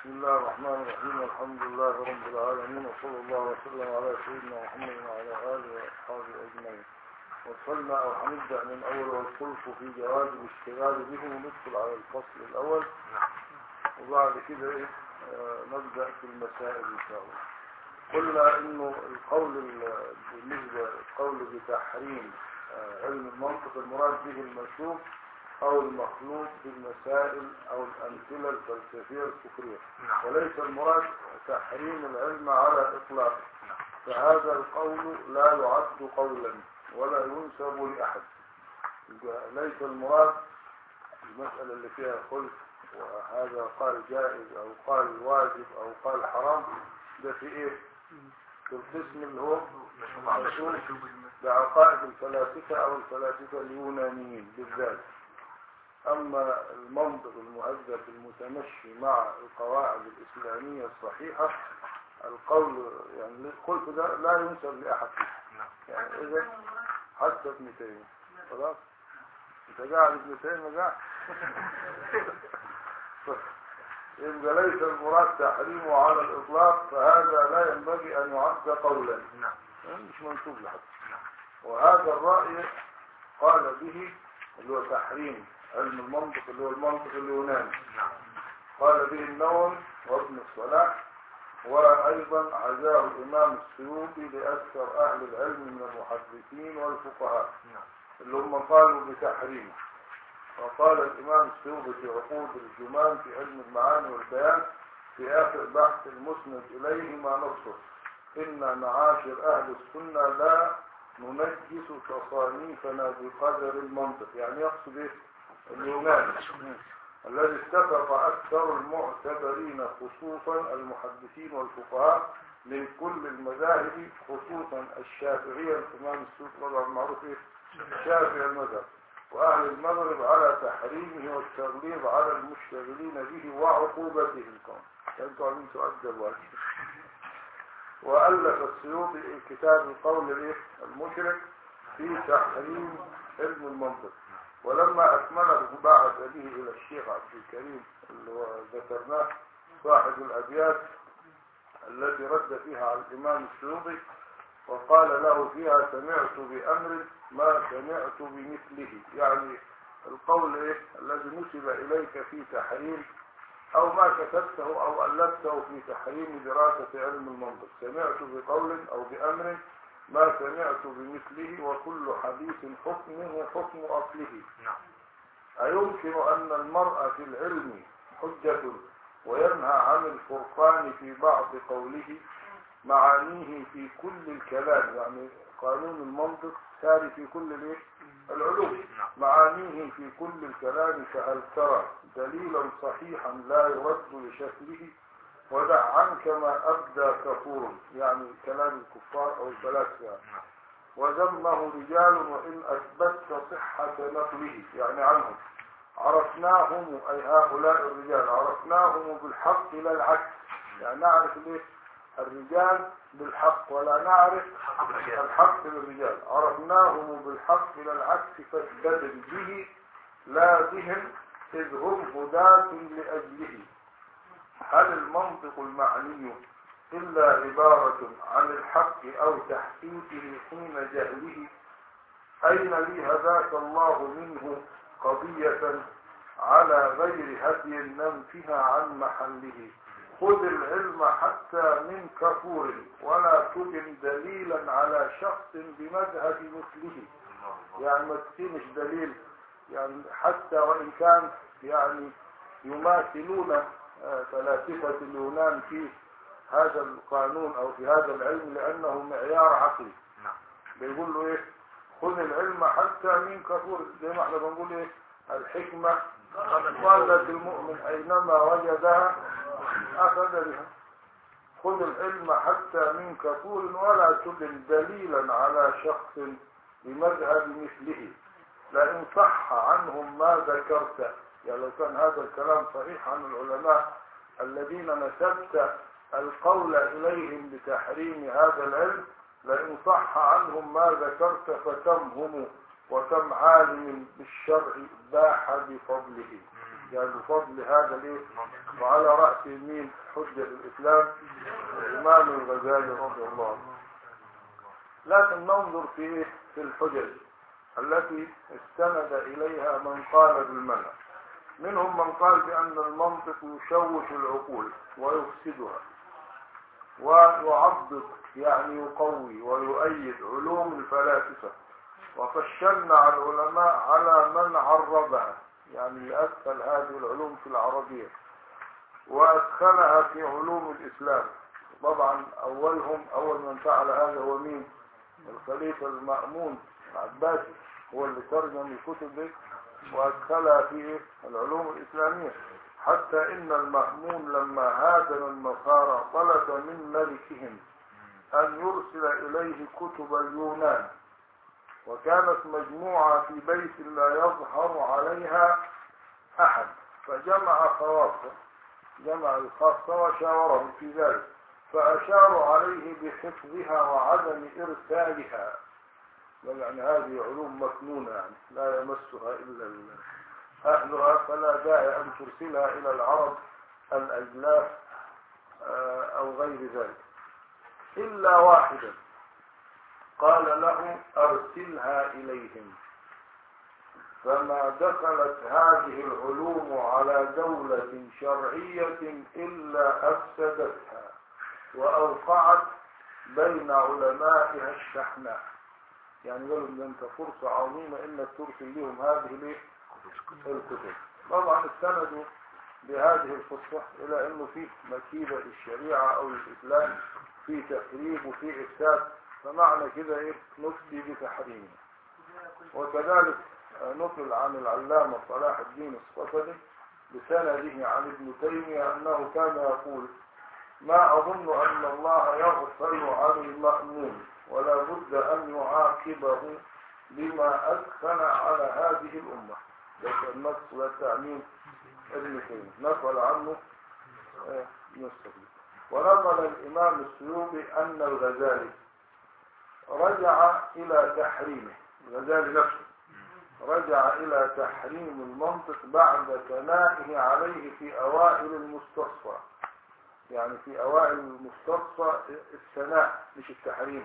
بسم الله الرحمن الرحيم الحمد لله رب العالمين وصلى الله وسلم على سيدنا محمد وعلى اله واصحابه اجمعين وصلنا او هنبدا من اول والخلف في جواز الاشتغال به وندخل على الفصل الاول وبعد كده ايه آه، نبدا في المسائل ان شاء الله قلنا انه القول ال- بالنسبه القول بتحريم آه، علم المنطق المراد به المشوب او المخلوط بالمسائل او الامثله الفلسفيه الكفريه وليس المراد تحريم العلم على اطلاقه فهذا القول لا يعد قولا ولا ينسب لاحد يبقى ليس المراد المساله اللي فيها خلف وهذا قال جائز او قال واجب او قال حرام ده في ايه في القسم اللي هو مشهور بعقائد الفلاسفه او الفلاسفه اليونانيين بالذات أما المنطق المهذب المتمشي مع القواعد الإسلامية الصحيحة القول يعني الخلف ده لا ينسب لأحد فيه. يعني إذا حتى ابن تيمية خلاص أنت قاعد ابن تيمية قاعد يبقى ليس المراد تحريمه على الإطلاق فهذا لا ينبغي أن يعد قولا يعني مش منسوب لحد وهذا الرأي قال به اللي هو تحريم علم المنطق اللي هو المنطق اليوناني قال به النووي وابن الصلاح وأيضا عزاه الإمام السيوطي لأكثر أهل العلم من المحدثين والفقهاء اللي هم قالوا بتحريمه وقال الإمام السيوطي في عقود الجمان في علم المعاني والبيان في آخر بحث المسند إليه ما نصه إن معاشر أهل السنة لا ننجس تصانيفنا بقدر المنطق يعني يقصد إيه؟ اليوناني الذي اتفق أكثر المعتبرين خصوصا المحدثين والفقهاء من كل المذاهب خصوصا الشافعية الإمام السوق طبعا معروف إيه؟ شافعي المذهب وأهل المغرب على تحريمه والتغليظ على المشتغلين به وعقوبتهم كمان أنتوا عايزين تؤدبوا عليه. وألف السيوطي كتاب القول الإيه؟ المشرك في تحريم علم المنطق ولما أكمله بعث به إلى الشيخ عبد الكريم اللي هو ذكرناه صاحب الأبيات التي رد فيها على الإمام السيوطي وقال له فيها سمعت بأمر ما سمعت بمثله يعني القول إيه الذي نسب إليك في تحريم أو ما كتبته أو ألفته في تحريم دراسة علم المنطق سمعت بقول أو بأمر ما سمعت بمثله وكل حديث حكمه حكم أصله أيمكن أن المرء في العلم حجة وينهى عن الفرقان في بعض قوله معانيه في كل الكلام يعني قانون المنطق ساري في كل الايه؟ العلوم معانيه في كل الكلام فهل ترى دليلا صحيحا لا يرد لشكله ودع عنك ما أبدى كفور يعني كلام الكفار أو الفلاسفة وذمه رجال وإن أثبتت صحة نقله يعني عنهم عرفناهم أي هؤلاء الرجال عرفناهم بالحق لا العكس يعني نعرف ليه الرجال بالحق ولا نعرف الحق بالرجال عرفناهم بالحق لا العكس فاستدل به لا بهم إذ هم هداة لأجله هل المنطق المعني إلا عبارة عن الحق أو تحقيقه حين جهله أين لي هداك الله منه قضية على غير هدي ننفها عن محله خذ العلم حتى من كفور ولا تبن دليلا على شخص بمذهب مثله يعني ما تقيمش دليل يعني حتى وإن كان يعني يماثلون آه، فلاسفة اليونان في هذا القانون أو في هذا العلم لأنه معيار عقلي بيقول له إيه خذ العلم حتى من كفور زي ما احنا بنقول إيه الحكمة ضالة المؤمن أينما وجدها أخذ بها خذ العلم حتى من كفور ولا تبن دليلا على شخص بمذهب مثله لئن صح عنهم ما ذكرت يعني لو كان هذا الكلام صحيح عن العلماء الذين نسبت القول إليهم بتحريم هذا العلم لئن صح عنهم ما ذكرت فكم هم وكم عالم بالشرع باح بفضله يعني بفضل هذا ليه وعلى رأس مين حجة الإسلام الإمام الغزالي رضي الله عنه لكن ننظر في في الحجج التي استند إليها من قال بالمنع منهم من قال بأن المنطق يشوش العقول ويفسدها ويعضد يعني يقوي ويؤيد علوم الفلاسفة وفشلنا العلماء على من عربها يعني أدخل هذه العلوم في العربية وأدخلها في علوم الإسلام طبعا أولهم أول من فعل هذا هو مين الخليفة المأمون العباسي هو اللي ترجم الكتب دي وأدخلها في العلوم الإسلامية حتى إن المأمون لما هاجم النصارى طلب من ملكهم أن يرسل إليه كتب اليونان وكانت مجموعة في بيت لا يظهر عليها أحد فجمع خواصه جمع الخاصة وشاورهم في ذلك فأشاروا عليه بحفظها وعدم إرسالها يعني هذه علوم مكنونة يعني لا يمسها إلا أهلها فلا داعي أن ترسلها إلى العرب الأجلاف أو غير ذلك إلا واحدا قال له أرسلها إليهم فما دخلت هذه العلوم على دولة شرعية إلا أفسدتها وأوقعت بين علمائها الشحناء يعني قالوا ان انت فرصة عظيمة انك ترسل لهم هذه ليه الكتب طبعا استندوا بهذه القصة الى انه في مكيدة الشريعة او الاسلام في تخريب وفي افساد فمعنى كده ايه نفتي بتحريمه وكذلك نقل عن العلامة صلاح الدين الصفدي بسنده عن ابن تيمية انه كان يقول ما اظن ان الله يغفل عن المأمون ولا بد أن يعاقبه بما أدخل على هذه الأمة لكن النص والتعميم ابن تيمية نقل عنه نصف ونقل الإمام السيوطي أن الغزالي رجع إلى تحريمه الغزالي نفسه رجع إلى تحريم المنطق بعد ثنائه عليه في أوائل المستصفى يعني في أوائل المستصفى الثناء مش التحريم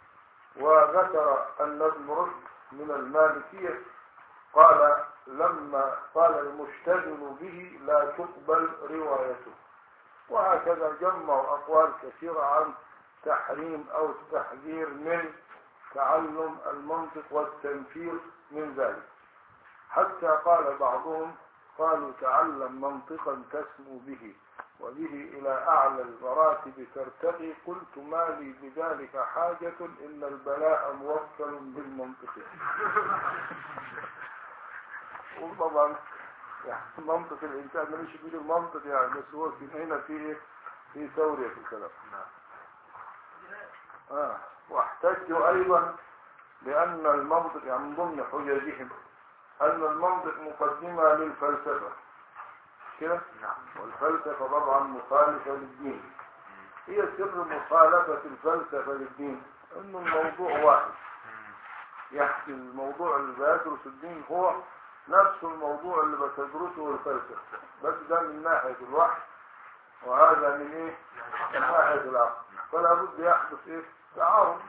وذكر أن ابن رشد من المالكية قال لما قال المشتغل به لا تقبل روايته وهكذا جمعوا أقوال كثيرة عن تحريم أو التحذير من تعلم المنطق والتنفير من ذلك حتى قال بعضهم قالوا تعلم منطقا تسمو به وبه إلى أعلى المراتب ترتقي قلت ما لي بذلك حاجة إن البلاء موكل بالمنطق وطبعا يعني منطق الإنسان ماليش بيه المنطق يعني بس هو في هنا في في ثورية في الكلام آه. واحتجوا أيضا بأن المنطق يعني من ضمن حججهم أن المنطق مقدمة للفلسفة كده والفلسفة طبعا مخالفة للدين هي سر مخالفة الفلسفة للدين انه الموضوع واحد يحكي الموضوع اللي بيدرس الدين هو نفس الموضوع اللي بتدرسه الفلسفة بس ده من ناحية الوحي وهذا من ايه من ناحية العقل فلا بد يحدث ايه تعارض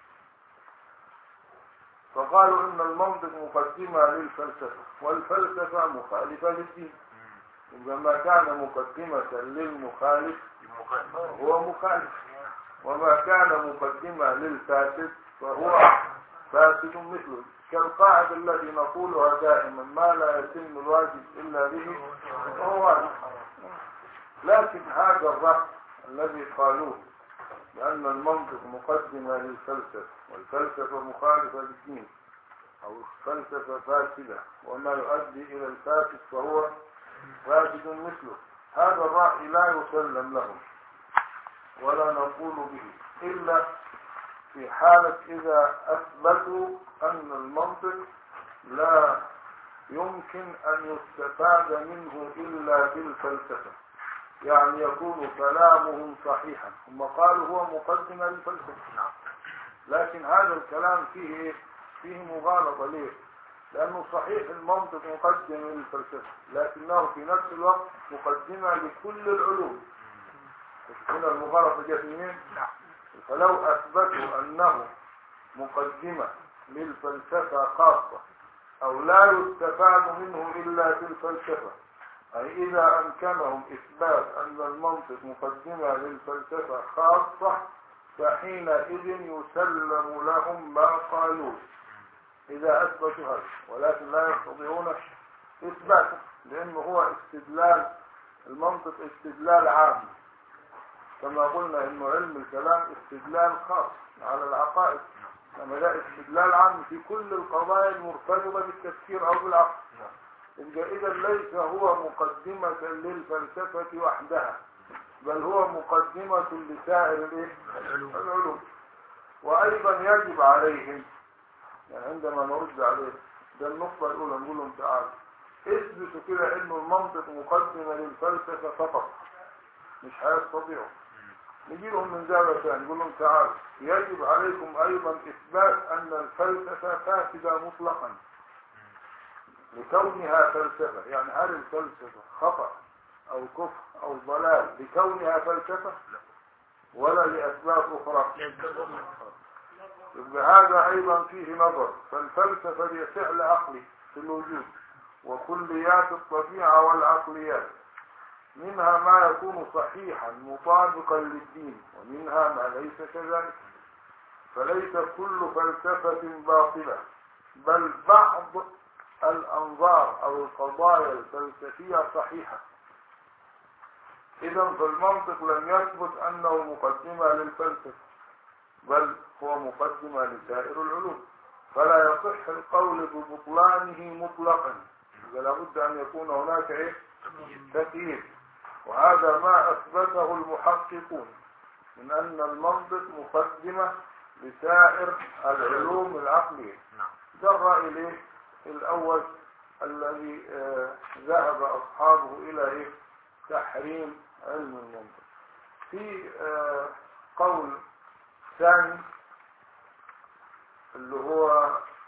فقالوا ان المنطق مقدمة للفلسفة والفلسفة مخالفة للدين وما كان مقدمة للمخالف هو مخالف وما كان مقدمة للفاسد فهو فاسد مثله كالقاعدة التي نقولها دائما ما لا يتم الواجب إلا به فهو واجب لكن هذا الرأي الذي قالوه بأن المنطق مقدمة للفلسفة والفلسفة مخالفة للدين أو الفلسفة فاسدة وما يؤدي إلى الفاسد فهو فاسد مثله هذا الرأي لا يسلم لهم ولا نقول به إلا في حالة إذا أثبتوا أن المنطق لا يمكن أن يستفاد منه إلا بالفلسفة يعني يكون كلامهم صحيحا هم قالوا هو مقدمة للفلسفة لكن هذا الكلام فيه فيه مغالطة ليه لأنه صحيح المنطق مقدم للفلسفة لكنه في نفس الوقت مقدمة لكل العلوم هنا المغالطة جت منين؟ فلو أثبتوا أنه مقدمة للفلسفة خاصة أو لا يستفاد منه إلا في الفلسفة أي إذا أمكنهم إثبات أن المنطق مقدمة للفلسفة خاصة فحينئذ يسلم لهم ما قالوه إذا أثبتوا هذا ولكن لا يستطيعون إثباته لأنه هو استدلال المنطق استدلال عام كما قلنا انه علم الكلام استدلال خاص على العقائد لما ده استدلال عام في كل القضايا المرتبطه بالتفكير او بالعقل يبقى اذا ليس هو مقدمه للفلسفه وحدها بل هو مقدمه لسائر الايه العلوم العلوم وايضا يجب عليهم يعني عندما نرد عليه ده النقطه الاولى نقول لهم تعالوا اثبتوا كده انه المنطق مقدمه للفلسفه فقط مش هيستطيعوا نجيبهم من زاوية ثانية نقول لهم تعالوا يجب عليكم أيضا إثبات أن الفلسفة فاسدة مطلقا لكونها فلسفة يعني هل الفلسفة خطأ أو كفر أو ضلال لكونها فلسفة ولا لأسباب أخرى يبقى هذا أيضا فيه نظر فالفلسفة هي فعل عقلي في الوجود وكليات الطبيعة والعقليات منها ما يكون صحيحا مطابقا للدين ومنها ما ليس كذلك فليس كل فلسفة باطلة بل بعض الأنظار أو القضايا الفلسفية صحيحة إذا فالمنطق لم يثبت أنه مقدمة للفلسفة بل هو مقدمة لسائر العلوم فلا يصح القول ببطلانه مطلقا إذا لابد أن يكون هناك إيه؟ تكييف وهذا ما أثبته المحققون من أن المنطق مقدمة لسائر العلوم العقلية نعم ده الرأي ليه الأول الذي آه، ذهب أصحابه إلى إيه؟ تحريم علم المنطق في آه، قول ثاني اللي هو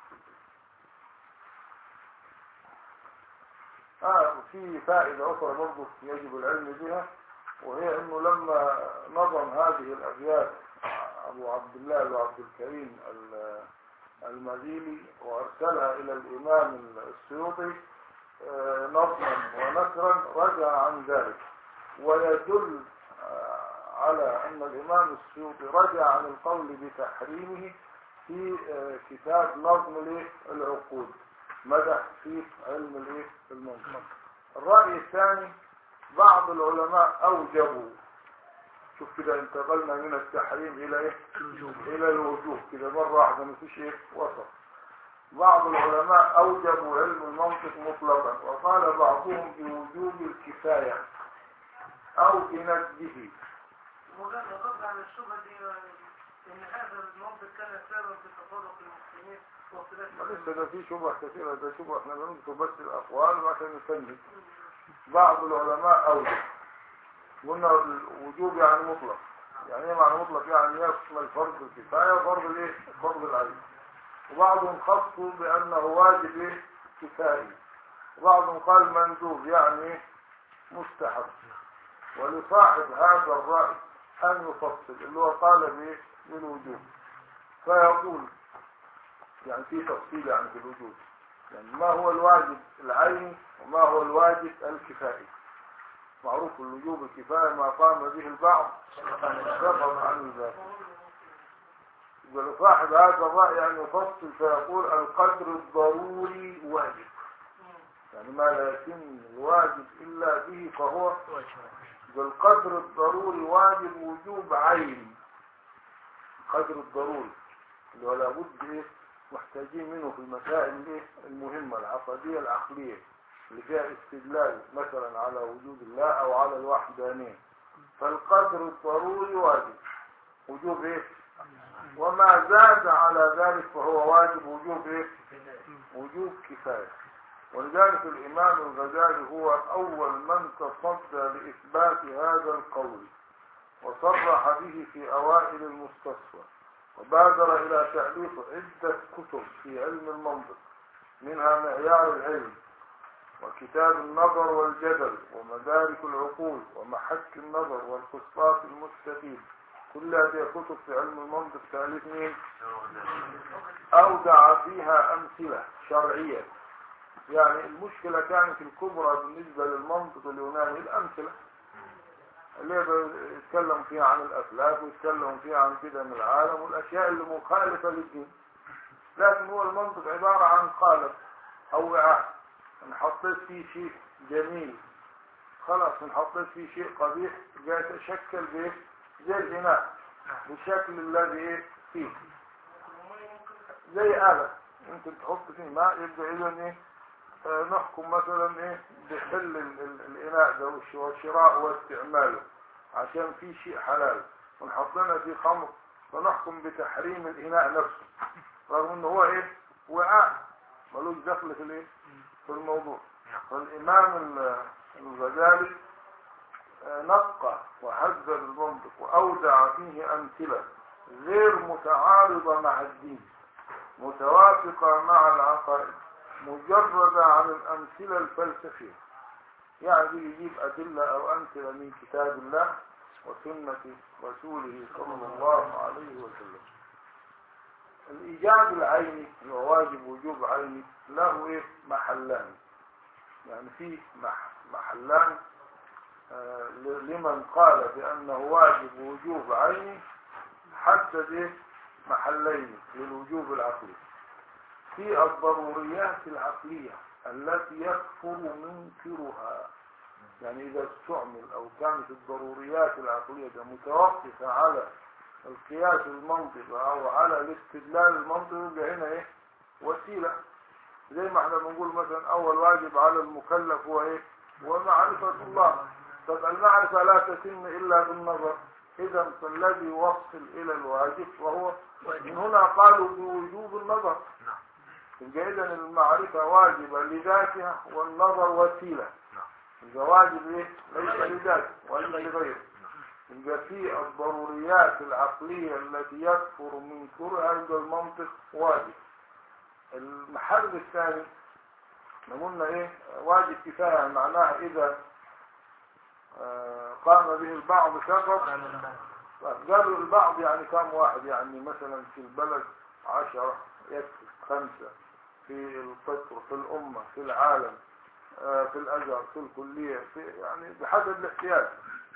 آه في فائدة أخرى برضه يجب العلم بها وهي أنه لما نظم هذه الأبيات أبو عبد الله وعبد الكريم ال- المديني وأرسلها إلى الإمام السيوطي آه، نظما ونثرا رجع عن ذلك ويدل آه، على أن الإمام السيوطي رجع عن القول بتحريمه في آه، كتاب نظم الإيه؟ العقود مدح في علم الايه المنطق الرأي الثاني بعض العلماء أوجبوا شوف كده انتقلنا من التحريم إلى إيه الوجوب إلى الوجوب كده مرة واحدة مفيش إيه وسط بعض العلماء أوجبوا علم المنطق مطلقا وقال بعضهم بوجوب الكفاية أو بندبه وجاء الرد على الشبهة دي ان هذا المنطق كان سبب في تفرق المسلمين واختلاف لسه ده في شبه كثيرة ده شبه احنا بنذكر بس الأقوال عشان نسند بعض العلماء أوجب قلنا الوجوب يعني مطلق يعني ايه معنى مطلق يعني يشمل فرض الكفاية وفرض الايه فرض العين وبعضهم خصوا بأنه واجب ايه كفائي وبعضهم قال مندوب يعني مستحب ولصاحب هذا الرأي أن يفصل اللي هو قال بايه بالوجوب فيقول يعني في تفصيل يعني في الوجود يعني ما هو الواجب العيني وما هو الواجب الكفائي معروف الوجوب الكفاية ما قام به البعض سقط عن الباقي يقول صاحب هذا الرأي يعني يفصل فيقول القدر الضروري واجب يعني ما لا يتم الواجب إلا به فهو بالقدر الضروري واجب وجوب عين قدر الضروري اللي هو لابد ايه محتاجين منه في المسائل الايه المهمة العقدية العقلية اللي فيها استدلال مثلا على وجود الله او على الوحدانية فالقدر الضروري واجب وجوب ايه وما زاد على ذلك فهو واجب وجوب ايه وجوب كفاية ولذلك الإمام الغزالي هو أول من تصدى لإثبات هذا القول وصرح به في أوائل المستصفى وبادر إلى تأليف عدة كتب في علم المنطق منها معيار العلم وكتاب النظر والجدل ومدارك العقول ومحك النظر والقسطاس المستقيم كل هذه كتب في علم المنطق تأليف مين؟ أودع فيها أمثلة شرعية يعني المشكلة كانت الكبرى بالنسبة للمنطق اليوناني الأمثلة اللي يتكلم فيها عن الأفلاك ويتكلم فيها عن قدم العالم والأشياء اللي مخالفة للدين لكن هو المنطق عبارة عن قالب أو وعاء إن حطيت فيه شيء جميل خلاص إن حطيت فيه شيء قبيح جاي يتشكل به زي الإناء بالشكل الذي إيه فيه زي آلة ممكن تحط فيه ماء يبدأ إذا إيه آه، نحكم مثلا إيه بحل ال- ال- الإناء ده والش- وشراء واستعماله عشان في شيء حلال ونحط لنا فيه خمر فنحكم بتحريم الإناء نفسه رغم إنه هو إيه وعاء ملوش دخل في الإيه في الموضوع فالإمام ال- الغزالي آه، نقى وحذر المنطق وأودع فيه أمثلة غير متعارضة مع الدين متوافقة مع العقائد مجردة عن الأمثلة الفلسفية يعني يجيب أدلة أو أمثلة من كتاب الله وسنة رسوله صلى الله عليه وسلم الإيجاب العيني اللي هو واجب وجوب عيني له إيه محلان يعني في مح محلان آه، ل- لمن قال بأنه واجب وجوب عيني حدد إيه محلين للوجوب العقلي في الضروريات العقلية التي يكفر منكرها يعني إذا استعمل أو كانت الضروريات العقلية ده متوقفة على القياس المنطقي أو على الاستدلال المنطقي يبقى هنا إيه وسيلة زي ما احنا بنقول مثلا أول واجب على المكلف هو إيه هو معرفة الله طب المعرفة لا تتم إلا بالنظر إذا فالذي يوصل إلى الواجب وهو من هنا قالوا بوجوب النظر يبقى إذا المعرفة واجبة لذاتها والنظر وسيلة يبقى واجب إيه؟ ليس لذاته واجب لغيره يبقى في الضروريات العقلية التي يكفر منكرها عند المنطق واجب المحل الثاني احنا قلنا ايه واجب كفاية معناها اذا آه، قام به البعض كفر قالوا البعض يعني كم واحد يعني مثلا في البلد عشرة يكفي خمسة في القطر في الأمة في العالم آه، في الأزهر في الكلية في يعني بحسب الاحتياج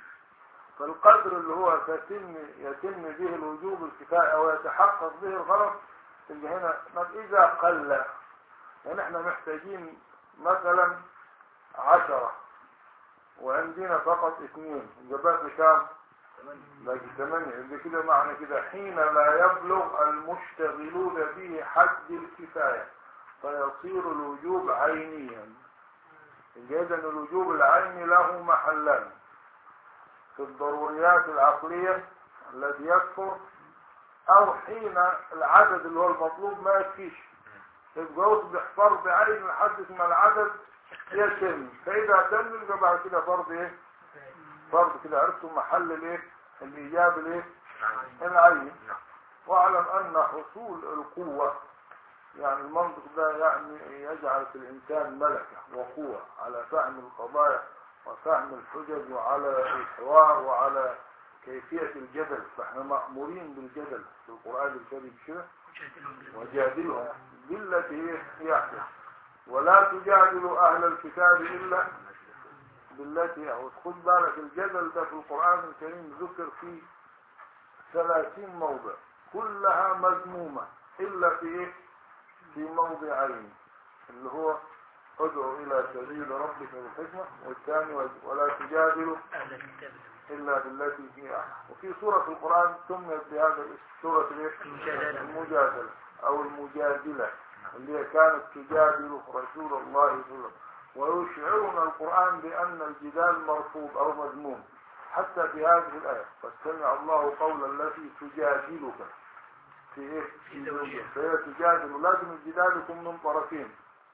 فالقدر اللي هو تتم يتم به الوجوب الكفاية أو يتحقق به الغرض اللي هنا طب إذا قل يعني احنا محتاجين مثلا عشرة وعندنا فقط اثنين يبقى باقي كام؟ باقي ثمانية يبقى كده معنى كده حين لا يبلغ المشتغلون به حد الكفاية فيصير الوجوب عينيا يبقى إذا الوجوب العيني له محلان في الضروريات العقلية الذي يكفر أو حين العدد اللي هو المطلوب ما يكفيش يبقى يصبح فرض عين لحد ما العدد يتم فإذا تم يبقى بعد كده فرض إيه؟ فرض كده عرفتوا محل الإيه؟ الإيجاب الإيه؟ العين واعلم أن حصول القوة يعني المنطق ده يعني يجعل في الإنسان ملكة وقوة على فهم القضايا وفهم الحجج وعلى الحوار وعلى كيفية الجدل فاحنا مأمورين بالجدل في القرآن الكريم كده وجادلهم بالتي هي أحسن ولا تجادلوا أهل الكتاب إلا بالتي هي أحسن خد بالك الجدل ده في القرآن الكريم ذكر في ثلاثين موضع كلها مذمومة إلا في إيه؟ في موضعين اللي هو ادعو إلى سبيل ربك بالحكمة والثاني ولا تجادلوا أهل الكتاب إلا بالتي هي أحسن وفي سورة القرآن سميت بهذا الاسم سورة الإيه؟ المجادلة. المجادلة أو المجادلة اللي هي كانت تجادل رسول الله صلى الله عليه وسلم ويشعرنا القرآن بأن الجدال مرفوض أو مذموم حتى في هذه الآية فاستمع الله قول التي تجادلك في إيه؟ في زوجها. فهي تجادل لازم الجدال يكون من طرفين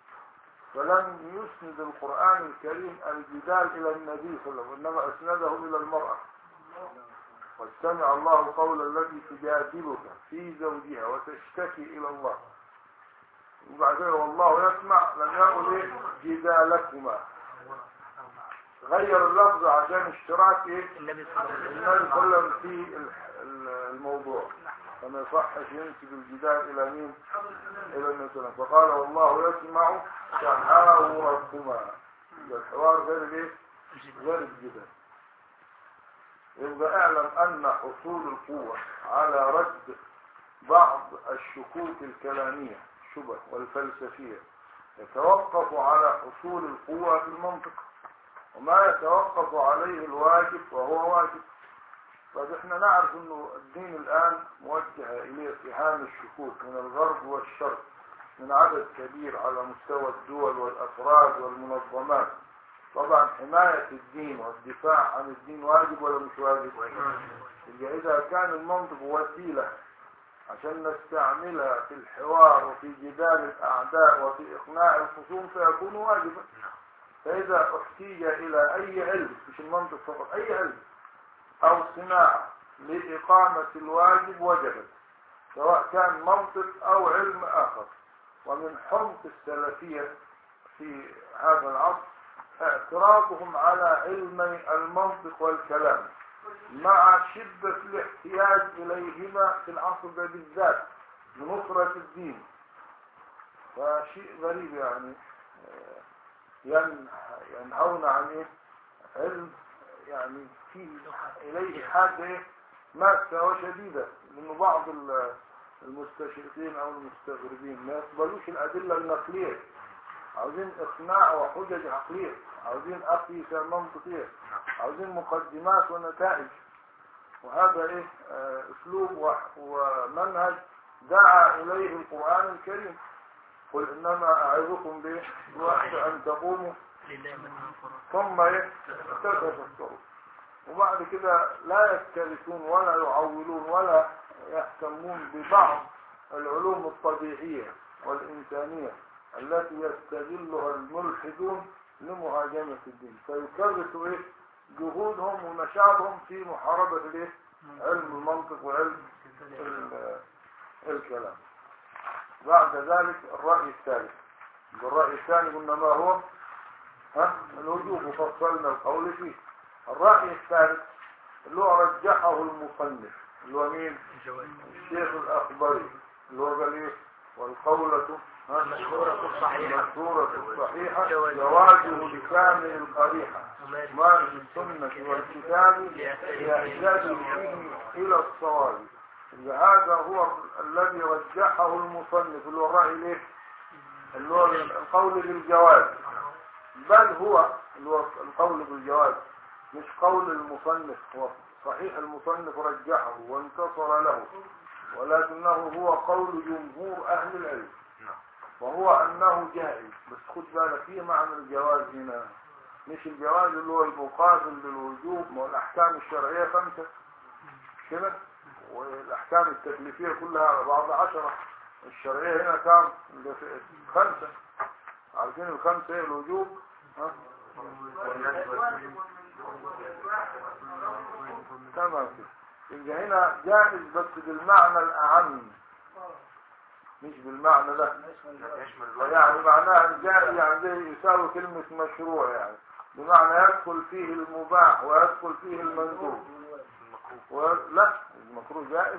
فلم يسند القرآن الكريم الجدال إلى النبي صلى الله عليه وسلم إنما أسنده إلى المرأة واستمع الله قول التي تجادلك في زوجها وتشتكي إلى الله وبعد كده والله يسمع لم يقل ايه جدالكما غير اللفظ عشان اشتراك ايه النبي صلى الله عليه وسلم النبي صلى الله عليه وسلم في ال- ال- الموضوع فما يصحش ينسب الجدال الى مين الى النبي صلى الله عليه وسلم فقال والله يسمع تحاوركما يبقى الحوار غير الايه غير الجدال يبقى اعلم ان حصول القوة على رد بعض الشكوك الكلامية الشبه والفلسفية يتوقف على حصول القوة في المنطق وما يتوقف عليه الواجب وهو واجب طيب احنا نعرف انه الدين الان موجه اليه اتهام الشكوك من الغرب والشرق من عدد كبير على مستوى الدول والافراد والمنظمات طبعا حماية الدين والدفاع عن الدين واجب ولا مش واجب يبقى اذا كان المنطق وسيلة عشان نستعملها في الحوار وفي جدال الاعداء وفي اقناع الخصوم فيكون واجبا فإذا احتيج إلى أي علم مش المنطق فقط أي علم أو صناعة لإقامة الواجب وجبت سواء كان منطق أو علم آخر ومن حمق السلفية في هذا العصر اعتراضهم على علمي المنطق والكلام مع شدة الاحتياج إليهما في العصر ده بالذات لنصرة الدين فشيء غريب يعني آه، ين- ينهون عن ايه علم يعني فيه اليه حاجه ايه ماسه وشديده لانه بعض ال- المستشرقين او المستغربين ما يقبلوش الادله النقليه عاوزين اقناع وحجج عقليه عاوزين اقيسه منطقيه عاوزين مقدمات ونتائج وهذا ايه آه، اسلوب وح- ومنهج دعا اليه القران الكريم قل انما اعظكم به بواحد ان تقوموا لله من فرص ثم ايه تتفكروا وبعد كده لا يكترثون ولا يعولون ولا يهتمون ببعض العلوم الطبيعية والإنسانية التي يستغلها الملحدون لمهاجمة الدين فيكرسوا ايه جهودهم ونشاطهم في محاربة الايه علم المنطق وعلم ال- الكلام بعد ذلك الرأي الثالث الرأي الثاني قلنا ما هو ها الوجوب وفصلنا القول فيه الرأي الثالث اللي هو رجحه المصنف اللي هو مين الجواز الشيخ الأخبري اللي هو قال ايه والقولة ها المشهورة الصحيحة المشهورة الصحيحة جواز. جوازه بكامل القريحة وما ما في السنة والكتاب يحتاج به إلى الصواب إذا هذا هو الذي رجحه المصنف اللي هو الرأي ليه اللي هو القول بالجواز بل هو اللي هو القول بالجواز مش قول المصنف هو صحيح المصنف رجحه وانتصر له ولكنه هو قول جمهور أهل العلم وهو أنه جائز بس خد بالك فيه معنى الجواز هنا مش الجواز اللي هو المقابل للوجوب ما هو الأحكام الشرعية خمسة كده والأحكام التكليفية كلها على بعض عشرة الشرعية هنا كام اللي في- خمسة عارفين الخمسة ايه الوجوب ها تمام كده يبقى هنا جائز بس بالمعنى الأعم مش بالمعنى ده يعني معناها جائز يعني زي يساوي كلمة مشروع يعني بمعنى يدخل فيه المباح ويدخل فيه المندوب و... لا المكروه جائز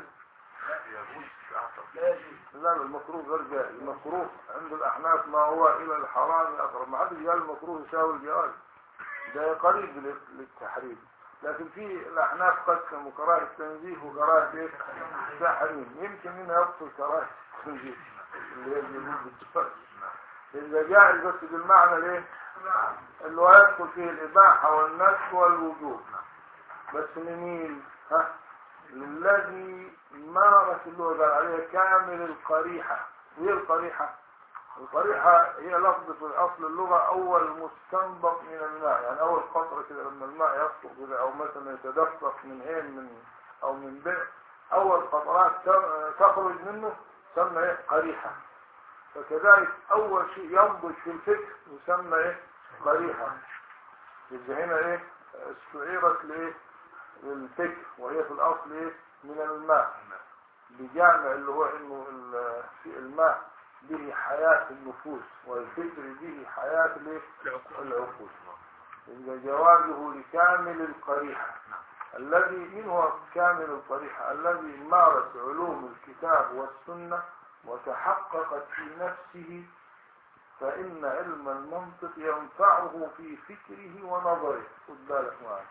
لا المكروه غير جائز المكروه عند الأحناف ما هو إلى الحرام أقرب ما حدش قال المكروه يساوي الجواز ده قريب لل- للتحريم لكن في الأحناف قسموا كراهة التنزيه وكراهة إيه؟ التحريم يمكن هنا يقصد كراهة التنزيه اللي هي الجنود بالجواز إذا جائز بس بالمعنى ليه؟ اللي هو يدخل فيه الإباحة والنسك والوجوب بس لمين؟ ها؟ للذي مارس اللي هو قال عليها كامل القريحة وهي القريحة القريحة هي لفظ في أصل اللغة أول مستنبط من الماء يعني أول قطرة كده لما الماء يسقط كده أو مثلا يتدفق من عين من أو من بئر أول قطرات ت- تخرج منه تسمى إيه قريحة فكذلك أول شيء ينضج في الفكر يسمى إيه قريحة يبقى هنا إيه استعيرت لإيه للفكر وهي في الأصل إيه من الماء بجامع اللي هو إنه ال- في الماء به حياة النفوس والفكر به حياة الإيه؟ العقول العقول إن جوازه لكامل القريحة الذي من هو كامل القريحة الذي مارس علوم الكتاب والسنة وتحققت في نفسه فإن علم المنطق ينفعه في فكره ونظره خد بالك معايا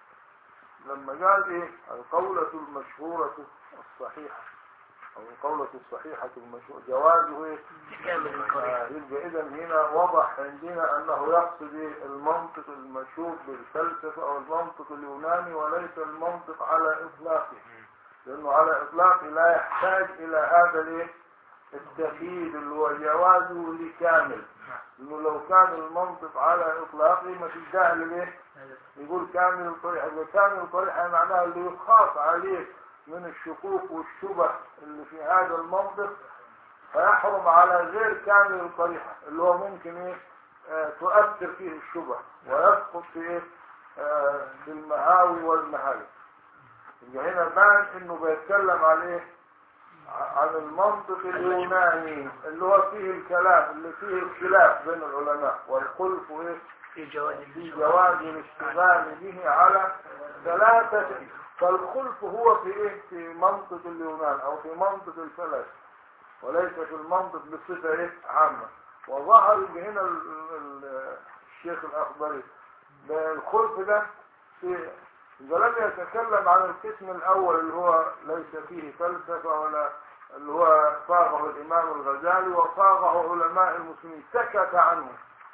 لما قال ايه القولة المشهورة الصحيحة او القولة الصحيحة المشهورة جوازه ايه كامل القرية آه، يبقى اذا هنا وضح عندنا انه يقصد إيه؟ المنطق المشهور بالفلسفة او المنطق اليوناني وليس المنطق على اطلاقه لانه على اطلاقه لا يحتاج الى هذا الايه التأكيد اللي هو جوازه لكامل انه لو كان المنطق على اطلاقه ما فيش داعي ليه يقول كامل الطريقة يبقى كامل الطريقة معناها اللي يخاف عليه من الشكوك والشبه اللي في هذا المنطق فيحرم على غير كامل الطريقة اللي هو ممكن ايه آه تؤثر فيه الشبه ويسقط في ايه آه في المهاوي والمهالك يبقى هنا بان انه بيتكلم عن ايه عن المنطق اليوناني اللي هو فيه الكلام اللي فيه الخلاف بين العلماء والخلف ايه في جواز في جواز الاشتغال به على ثلاثة فالخلف هو في ايه في منطق اليونان او في منطق الفلاسفة وليس في المنطق بصفة ايه عامة وظهر هنا ال- ال- الشيخ الاخضري ده الخلف ده في إذا لم يتكلم عن القسم الأول اللي هو ليس فيه فلسفة ولا اللي هو صاغه الإمام الغزالي وصاغه علماء المسلمين سكت عنه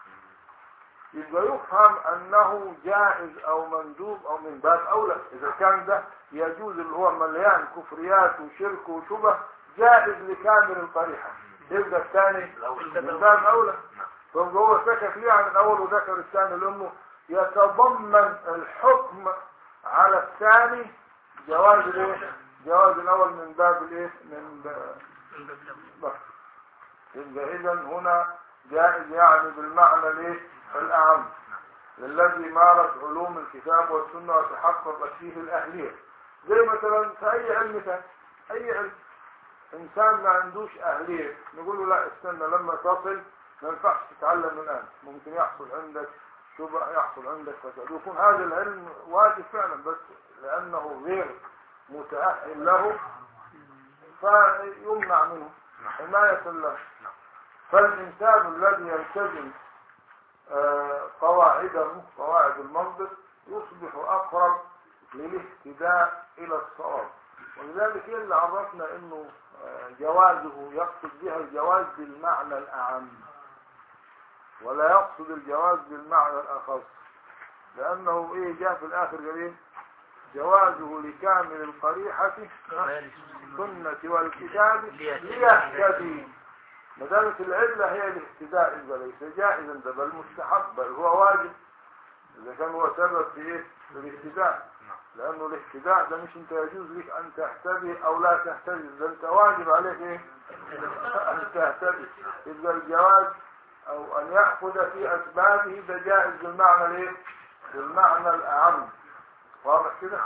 يبقى يفهم أنه جائز أو مندوب أو من باب أولى إذا كان ده يجوز اللي هو مليان كفريات وشرك وشبه جائز لكامل القريحة يبقى الثاني من باب أولى فهو هو سكت ليه عن الأول وذكر الثاني لأنه يتضمن الحكم على الثاني جواز الايه جواز الاول من باب الايه من باب من باب الأول. بس. يبقى اذا هنا جائز يعني بالمعنى الايه الاعم الذي مارس علوم الكتاب والسنه وتحققت فيه الاهليه زي مثلا في اي علم ثاني اي علم انسان ما عندوش اهليه نقول له لا استنى لما تصل ما ينفعش تتعلم الان ممكن يحصل عندك شبه يحصل عندك فساد يكون هذا العلم واجب فعلا بس لانه غير متاهل له فيمنع منه حمايه له فالانسان الذي يلتزم آه، قواعده قواعد المنطق يصبح اقرب للاهتداء الى الصواب ولذلك إيه اللي عرفنا انه آه، جوازه يقصد بها الجواز بالمعنى الاعم ولا يقصد الجواز بالمعنى الاخص لانه ايه جاء في الاخر قال ايه جوازه لكامل القريحة السنة والكتاب ليهتدي ما دامت العلة هي الاهتداء إذا ليس جائزا ده بل مستحب بل هو واجب إذا كان هو سبب في إيه؟ في الاهتداء لأنه الاهتداء ده مش أنت يجوز لك أن تهتدي أو لا تهتدي ده أنت واجب عليك إيه؟ أن تهتدي يبقى الجواز أو أن يأخذ في أسبابه ده جائز بالمعنى الإيه؟ بالمعنى الأعم واضح كده؟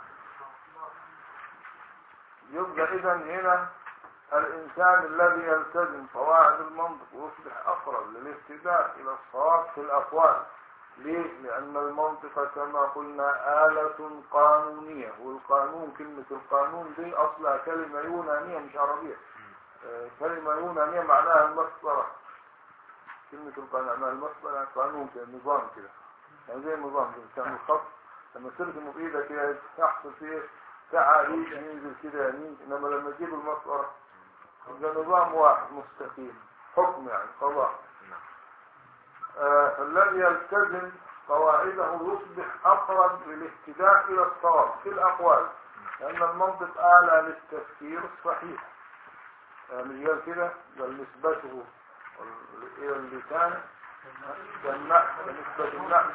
يبقى إذا هنا الإنسان الذي يلتزم قواعد المنطق ويصبح أقرب للاهتداء إلى الصواب في الأقوال ليه؟ لأن المنطق كما قلنا آلة قانونية والقانون كلمة القانون دي أصلها كلمة يونانية مش عربية آه، كلمة يونانية معناها المسطرة كلمة القانون معناها المسطرة يعني قانون كده نظام كده يعني زي النظام كده كان الخط لما ترسمه بإيدك كده يحصل فيه تعاريف ينزل كده يمين إنما لما تجيب المسطرة يبقى نظام واحد مستقيم حكم يعني قضاء آه، الذي يلتزم قواعده يصبح أقرب للاهتداء إلى الصواب في الأقوال لأن المنطق آلة للتفكير الصحيح آه، مش قال كده قال نسبته وال- إلى اللسان كالنحو نسبة النحو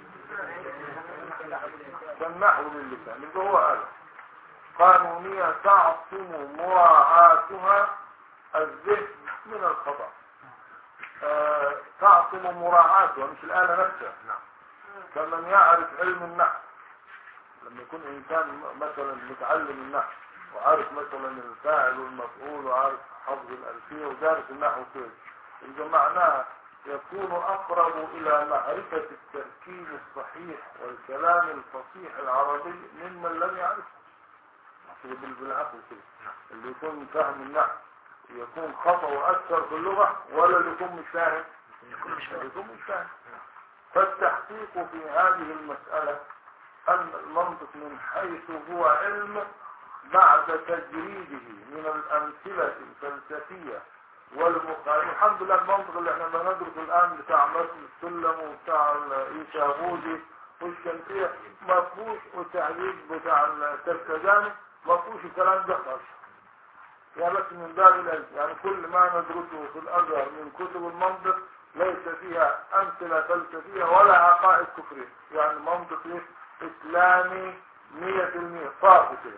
كالنحو للسان يبقى هو آلة قانونية تعصم مراعاتها الذهن من الخطأ آه، تعصم مراعاتها مش الآلة نفسها كمن يعرف علم النحو لما يكون إنسان م- مثلا متعلم النحو وعارف مثلا الفاعل والمفعول وعارف حفظ الألفية ودارس النحو كده إذا معناها يكون أقرب إلى معرفة التركيب الصحيح والكلام الفصيح العربي ممن لم يعرفه كده بال- بالعقل كده اللي يكون فاهم النحو يكون خطأه أكثر في اللغة ولا اللي يكون مش فاهم يكون مش اللي فاهم يكون مش فاهم فالتحقيق في هذه المسألة أن المنطق من حيث هو علم بعد تجريده من الأمثلة الفلسفية والمقارنة الحمد لله المنطق اللي احنا بندرسه الآن بتاع مثل السلم وبتاع الإيشابودي والشمسية ما فيهوش والتعليق بتاع التركزاني ما فيهوش الكلام ده خالص يعني بس من باب العلم يعني كل ما ندرسه في الأزهر من كتب المنطق ليس فيها أمثلة فلسفية ولا عقائد كفرية يعني منطق إيه؟ إسلامي مية في المية صافي كده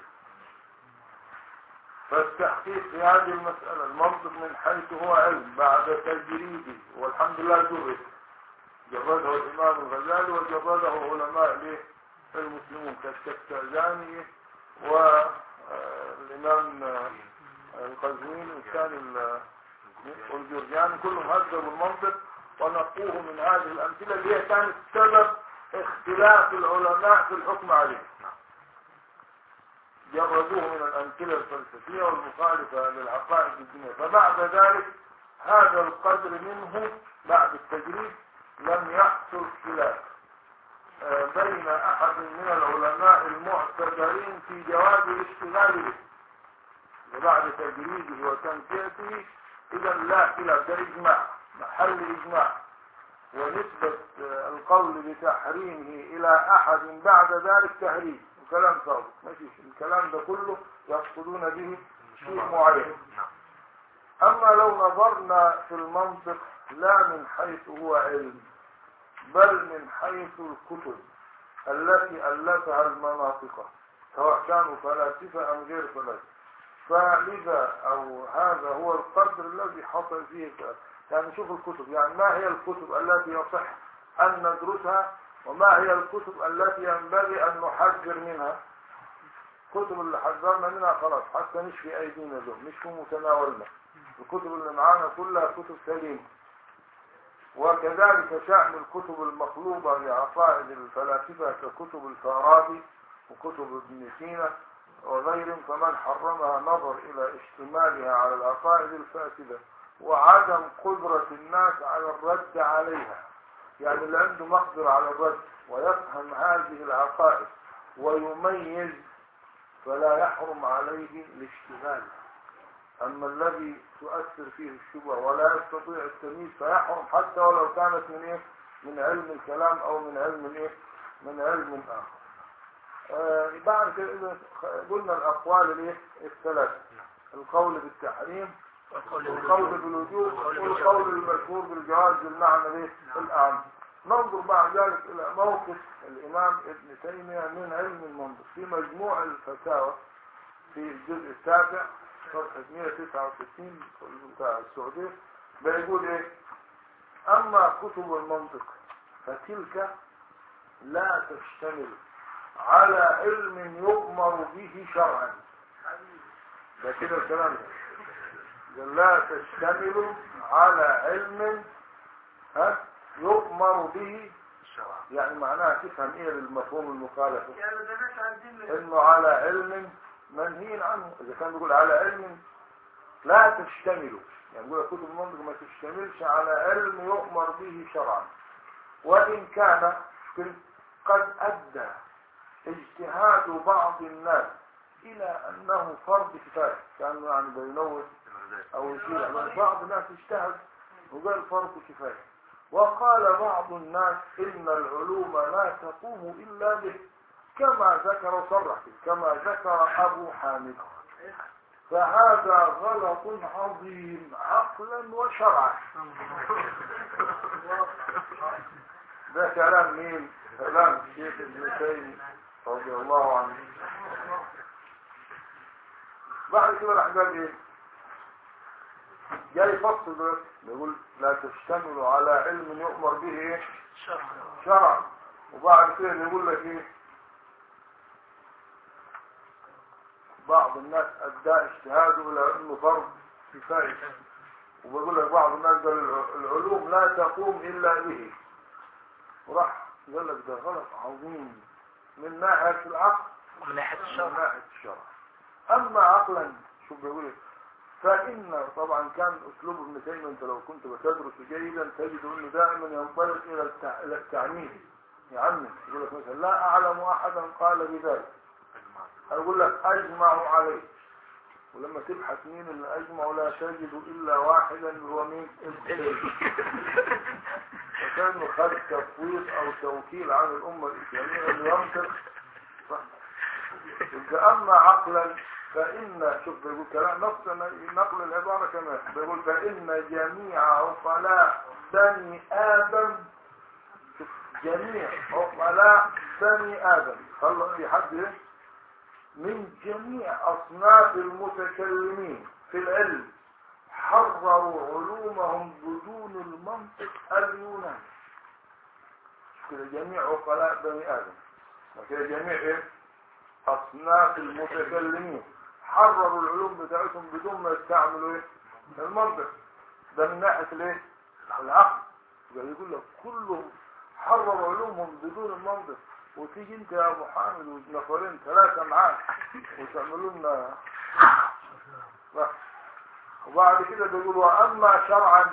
فالتحقيق في هذه المسألة المنطق من حيث هو علم بعد تجريده والحمد لله جرد جرده الإمام الغزالي وجرده علماء ليه المسلمون كالشفتازاني والإمام القزويني والثاني ال- والجرجاني كلهم هذبوا المنطق ونقوه من هذه الأمثلة اللي هي كانت سبب اختلاف العلماء في الحكم عليه جردوه من الأمثلة الفلسفية والمخالفة للعقائد الدينية فبعد ذلك هذا القدر منه بعد التجريد لم يحصل خلاف آه، بين أحد من العلماء المعتبرين في جواز الاشتغال به وبعد تجريده وتنكيته إذا لا خلاف ده إجماع محل إجماع ونسبة آه، القول بتحريمه إلى أحد بعد ذلك تحريم وكلام فاضي ماشي الكلام ده كله يقصدون به شيء معين أما لو نظرنا في المنطق لا من حيث هو علم بل من حيث الكتب التي ألفها المناطق سواء كانوا فلاسفة أم غير فلاسفة فلذا أو هذا هو القدر الذي حصل فيه الكلام. يعني شوف الكتب يعني ما هي الكتب التي يصح أن ندرسها وما هي الكتب التي ينبغي أن نحذر منها الكتب اللي حذرنا منها خلاص حتى مش في أيدينا له مش في متناولنا الكتب اللي معانا كلها كتب سليمة وكذلك شأن الكتب المخلوطة بعقائد الفلاسفة ككتب الفارابي وكتب ابن سينا وغيرهم فمن حرمها نظر إلى اشتمالها على العقائد الفاسدة وعدم قدرة الناس على الرد عليها يعني اللي عنده مقدرة على الرد ويفهم هذه العقائد ويميز فلا يحرم عليه الاشتغال أما الذي تؤثر فيه الشبهة ولا يستطيع التمييز فيحرم حتى ولو كانت من إيه؟ من علم الكلام أو من علم إيه؟ من علم آخر. آه بعد كده إذا قلنا الأقوال الإيه؟ الثلاثة القول بالتحريم والقول والقول بالوجوب والقول المشهور بالجواز بالمعنى الايه؟ الأعم ننظر بعد ذلك إلى موقف الإمام ابن تيمية من علم المنطق في مجموع الفتاوى في الجزء التاسع صفحة 169 بتاع السعودية بيقول إيه؟ أما كتب المنطق فتلك لا تشتمل على علم يؤمر به شرعا ده كده الكلام ده لا تشتمل على علم ها يؤمر به يعني معناها تفهم ايه بالمفهوم المخالف يعني ده ناس عايزين انه على علم منهي عنه اذا كان بيقول على علم لا تشتمل يعني يقول كتب المنطق ما تشتملش على علم يؤمر به شرعا وان كان قد ادى اجتهاد بعض الناس الى انه فرض كفايه كانه يعني بينوه او يشير يعني بعض الناس اجتهد وقال فرض كفايه وقال بعض الناس ان العلوم لا تقوم الا به كما ذكر صرح كما ذكر ابو حامد فهذا غلط عظيم عقلا وشرعا ده كلام مين كلام الشيخ ابن تيميه رضي الله عنه بعد كده راح قال ايه جاي يفصل دلوقتي بيقول لا تشتمل على علم يؤمر به ايه شرعا شرعا وبعد كده بيقول لك ايه بعض الناس ادى اجتهاده الى انه فرض كفاية وبقول لك بعض الناس قال الع- العلوم لا تقوم إلا به وراح قال لك ده غلط عظيم من ناحية العقل ومن ناحية من الشرع ناحية الشرع أما عقلا شو بيقول إيه؟ فإن طبعا كان أسلوب ابن تيمية أنت لو كنت بتدرس جيدا تجد أنه دائما ينطلق إلى التع... إلى التعنيف يعني يقول لك مثلا لا أعلم أحدا قال بذلك أقول لك أجمع عليه ولما تبحث مين اللي أجمع لا تجد إلا واحدا هو مين؟ ابن تيمية وكانه خد تفويض أو توكيل عن الأمة الإسلامية اللي ينطق صح يبقى أما عقلا فإن شوف بيقول كلام نفس نقل العبارة كمان بيقول فإن جميع عقلاء بني آدم شوف جميع عقلاء بني آدم خلوا في حد إيه؟ من جميع أصناف المتكلمين في العلم حرروا علومهم بدون المنطق اليوناني كده جميع عقلاء بني آدم وكده جميع إيه؟ أصناف المتكلمين حرروا العلوم بتاعتهم بدون ما يستعملوا إيه؟ المنطق ده من ناحية الإيه؟ العقل يبقى يقول لك كلهم حرروا علومهم بدون المنطق وتيجي انت يا ابو حامد ونفرين ثلاثة معاك وتعملوا لنا لا. وبعد كده بيقول واما شرعا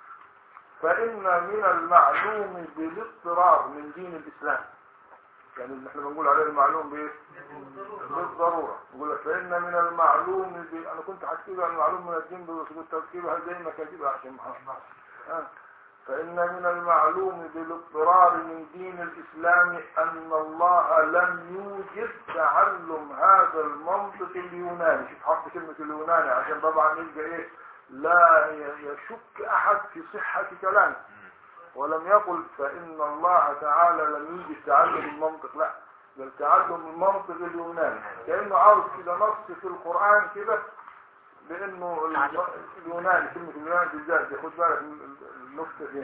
فان من المعلوم بالاضطرار من دين الاسلام يعني اللي احنا بنقول عليه المعلوم بايه بالضروره يقول لك فان من المعلوم ب... انا كنت هكتبها المعلوم من الدين بس كنت اكتبها زي ما كاتبها عشان محمد آه. فإن من المعلوم بالاضطرار من دين الإسلام أن الله لم يوجد تعلم هذا المنطق اليوناني شوف حط كلمة اليوناني عشان طبعا يبقى إيه لا يشك أحد في صحة كلامه ولم يقل فإن الله تعالى لم يوجد تعلم المنطق لا بل تعلم المنطق اليوناني كأنه عاوز كده نص في القرآن كده بانه الم- اليوناني كلمة اليوناني بالذات ياخد بالك من النكتة دي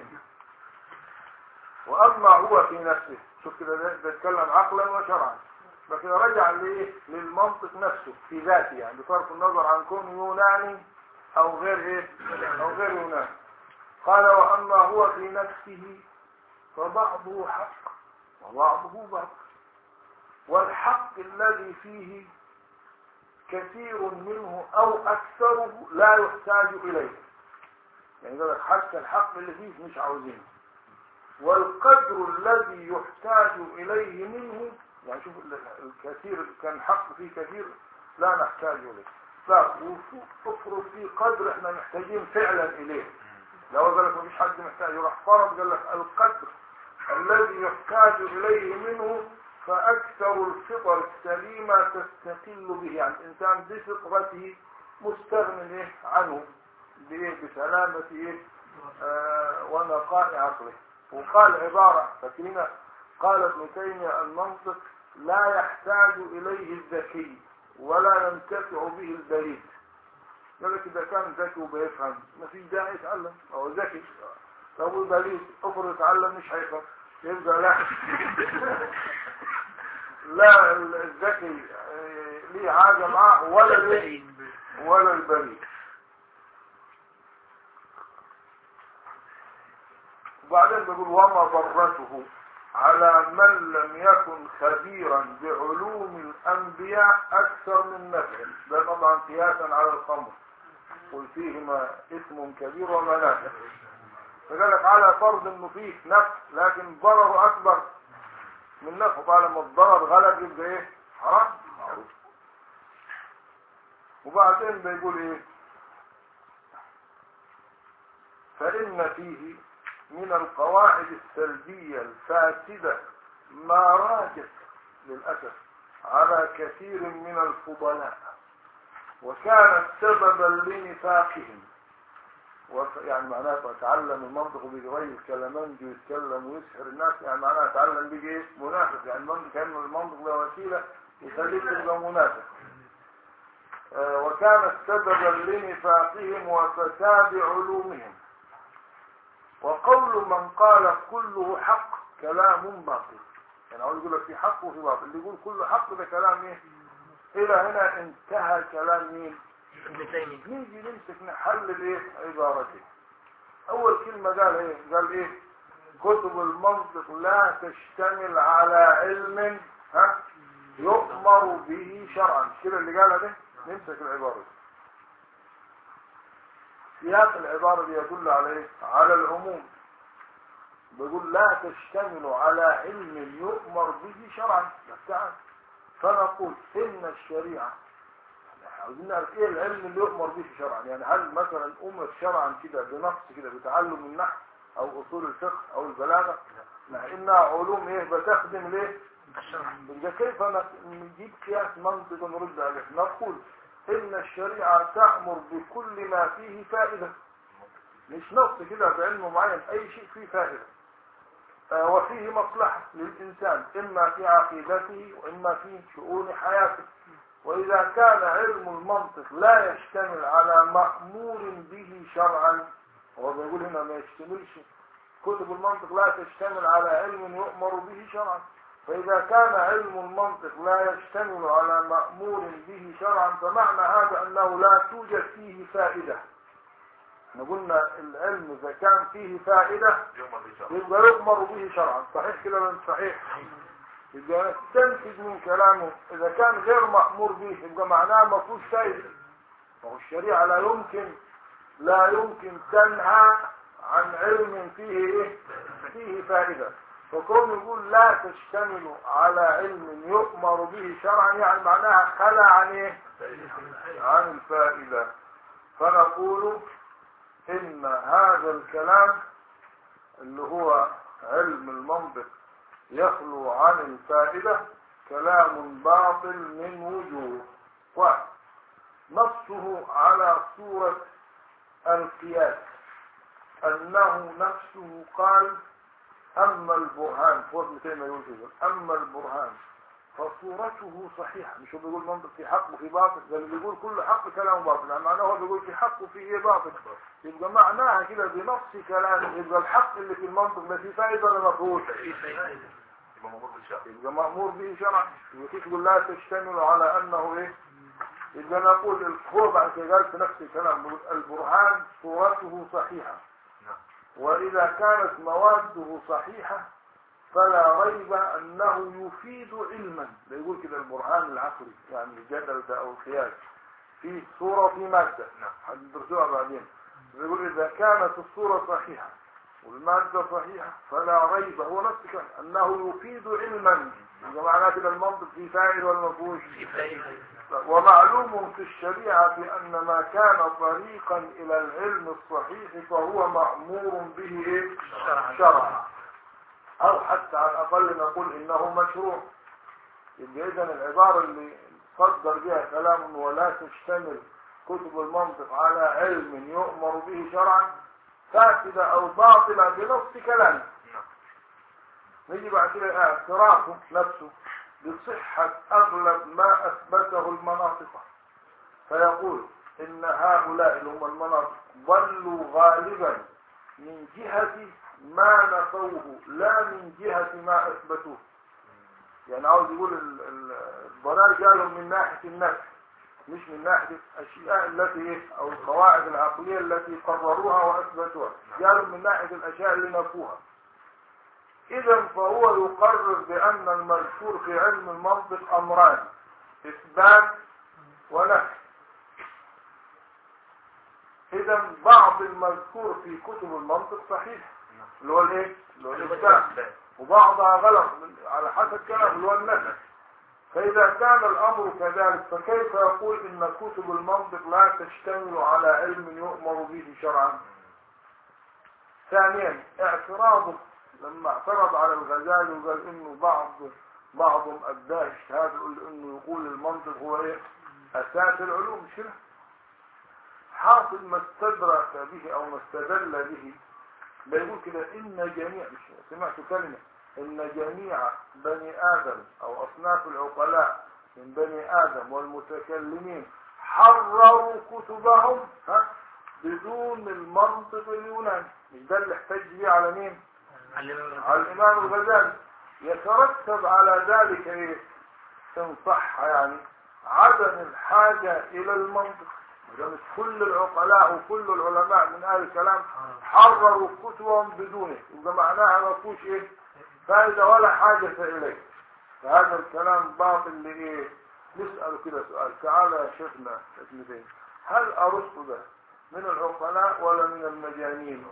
واما هو في نفسه شوف كده ده بيتكلم عقلا وشرعا لكن رجع ليه للمنطق نفسه في ذاته يعني بصرف النظر عن كونه يوناني او غير ايه او غير يوناني قال واما هو في نفسه فبعضه حق وبعضه باطل والحق الذي فيه كثير منه او اكثره لا يحتاج اليه يعني يقول لك حتى الحق اللي فيه مش عاوزينه والقدر الذي يحتاج اليه منه يعني شوف ال- الكثير كان حق فيه كثير لا نحتاج اليه لا وافرض فيه قدر احنا محتاجين فعلا اليه لو قال لك مفيش حد محتاج يروح فرض قال لك القدر الذي يحتاج اليه منه فأكثر الفطر السليمة تستقل به يعني الإنسان بفطرته مستغن إيه عنه بإيه بسلامة إيه آه ونقاء عقله وقال عبارة فاكرين قال ابن تيمية المنطق لا يحتاج إليه الذكي ولا ينتفع به البليد قال لك إذا كان ذكي وبيفهم ما في داعي يتعلم أو ذكي لو البليد افرض يتعلم مش هيفهم يبقى لا لا الذكي آه، ليه حاجة معاه ولا ليه ولا البريء وبعدين بيقول وما ضرته على من لم يكن خبيرا بعلوم الأنبياء أكثر من نفعه ده طبعا قياسا على الخمر قل فيهما اسم كبير ومنافع فقال لك على فرض انه فيه نفع لكن ضرره اكبر من نفعه طالما الضرر غلب يبقى ايه حرام معروف وبعدين بيقول ايه فإن فيه من القواعد السلبية الفاسدة ما راجت للأسف على كثير من الفضلاء وكانت سببا لنفاقهم وف- يعني معناته يتعلم المنطق بغير كلامنج ويتكلم ويسحر الناس يعني معناها يتعلم بيجي ايه منافق يعني المنطق كانه المنطق ده وسيله يخليك تبقى منافق آه، وكانت سببا لنفاقهم وفساد علومهم وقول من قال كله حق كلام باطل يعني عاوز يقول لك في حق وفي باطل اللي يقول كله حق ده كلام ايه الى هنا انتهى كلام مين ابن تيمية نيجي نمسك نحلل ايه عبارته اول كلمة قال ايه قال ايه كتب المنطق لا تشتمل على علم ها يؤمر به شرعا مش كده اللي قالها ده نمسك العبارة دي. سياق العبارة دي يدل على ايه على العموم بيقول لا تشتمل على علم يؤمر به شرعا بس تعال فنقول ان الشريعه عاوزين نعرف ايه العلم اللي يؤمر به شرعا يعني هل مثلا امر شرعا كده بنص كده بتعلم النحو او اصول الفقه او البلاغه مع انها علوم ايه بتخدم ليه الشرع يبقى كيف ن- نجيب قياس منطق ونرد عليه نقول ان الشريعه تامر بكل ما فيه فائده مش نص كده بعلم معين اي شيء فيه فائده آه، وفيه مصلحه للانسان اما في عقيدته واما في شؤون حياته وإذا كان علم المنطق لا يشتمل على مأمور به شرعا هو بيقول هنا ما يشتملش كتب المنطق لا تشتمل على علم يؤمر به شرعا فإذا كان علم المنطق لا يشتمل على مأمور به شرعا فمعنى هذا أنه لا توجد فيه فائدة احنا قلنا العلم إذا كان فيه فائدة يؤمر بالشرع يبقى يؤمر به شرعا صحيح كده ولا مش صحيح يبقى تنتج من كلامه اذا كان غير مأمور به يبقى معناه ما فيهوش فايده ما هو الشريعه لا يمكن لا يمكن تنهى عن علم فيه ايه فيه فائده فكون يقول لا تشتمل على علم يؤمر به شرعا يعني معناها خلى عن ايه عن الفائده فنقول ان هذا الكلام اللي هو علم المنطق يخلو عن الفائدة كلام باطل من وجوه واحد نصه على صورة القياس أنه نفسه قال أما البرهان هو ابن تيمية يقول كده أما البرهان فصورته صحيحة مش هو بيقول منطق في حق وفي باطل ده اللي بيقول كل حق كلام باطل يعني معناه هو بيقول في حق وفي ايه باطل يبقى معناها كده بنص كلام يبقى الحق اللي في المنطق ده فيه فائدة ولا ما فيهوش؟ في فائدة يبقى مأمور بالشرع يبقى مأمور به شرعا يبقى تقول لا تشتمل على انه ايه يبقى نقول هو بعد كده قال في نفس الكلام بيقول البرهان صورته صحيحة نعم وإذا كانت مواده صحيحة فلا ريب أنه يفيد علما ده يقول كده البرهان العقلي يعني الجدل ده أو القياس في صورة وفي مادة نعم هندرسوها بعدين بيقول إذا كانت الصورة صحيحة والمادة صحيحة فلا ريب هو نفس الكلام أنه يفيد علما يبقى معناه كده المنطق فيه فاعل ولا ما فيهوش؟ في فائدة ومعلوم في الشريعة أن ما كان طريقا إلى العلم الصحيح فهو مأمور به إيه؟ شرعا شرعا أو حتى على الأقل نقول إنه مشروع يبقى إذا العبارة اللي صدر بها كلام ولا تشتمل كتب المنطق على علم يؤمر به شرعا فاسدة أو باطلة بنص كلامه نعم نيجي بعد كده اعترافه نفسه بصحة أغلب ما أثبته المناطق فيقول إن هؤلاء اللي هم المناطق ضلوا غالبا من جهة ما نفوه لا من جهة ما أثبتوه يعني عاوز يقول ال- ال- الضلال جالهم من ناحية النفس مش من ناحية الأشياء التي إيه أو القواعد العقلية التي قرروها وأثبتوها جالهم من ناحية الأشياء اللي نفوها إذا فهو يقرر بأن المذكور في علم المنطق أمران إثبات ونفي إذا بعض المذكور في كتب المنطق صحيح اللي هو الإيه؟ اللي هو الإثبات وبعضها غلط من- على حسب كلام اللي هو النفي فإذا كان الأمر كذلك فكيف يقول إن كتب المنطق لا تشتمل على علم يؤمر به شرعا ثانيا اعتراضه لما اعترض على الغزالي وقال انه بعض بعضهم اداه اجتهاد يقول انه يقول المنطق هو ايه اساس العلوم مش كده حاصل ما استدرك به او ما استدل به ده يقول كده ان جميع مش سمعت كلمه ان جميع بني ادم او اصناف العقلاء من بني ادم والمتكلمين حرروا كتبهم ها بدون المنطق اليوناني مش ده اللي احتج بيه على مين؟ علمنا على الإمام الغزالي يترتب على ذلك إيه؟ إن صح يعني عدم الحاجة إلى المنطق ده مش كل العقلاء وكل العلماء من اهل الكلام حرروا كتبهم بدونه يبقى معناها ما فيهوش ايه فائده ولا حاجه اليه فهذا الكلام باطل لايه نسال كده سؤال تعالى يا شيخنا ابن تيميه هل ارسطو ده من العقلاء ولا من المجانين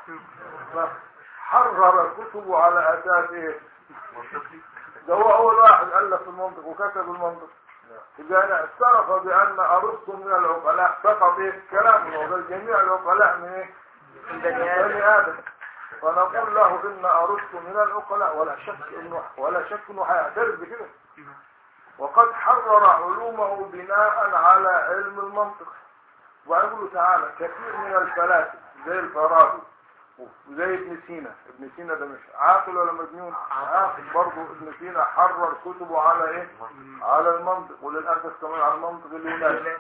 حرر كتبه على اساس ايه ده هو اول واحد الف المنطق وكتب المنطق اذا أنا اعترف بان ارسطو من العقلاء فقط ايه كلامه وبل جميع العقلاء من ايه بني آدم بني ادم فنقول له ان ارسطو من العقلاء ولا شك انه ولا شك انه هيعترف بكده وقد حرر علومه بناء على علم المنطق وأقول له تعالى كثير من الفلاسفة زي الفارابي وزي ابن سينا ابن سينا ده مش عاقل ولا مجنون عاقل برضه ابن سينا حرر كتبه على ايه على المنطق وللاسف كمان على المنطق اليوناني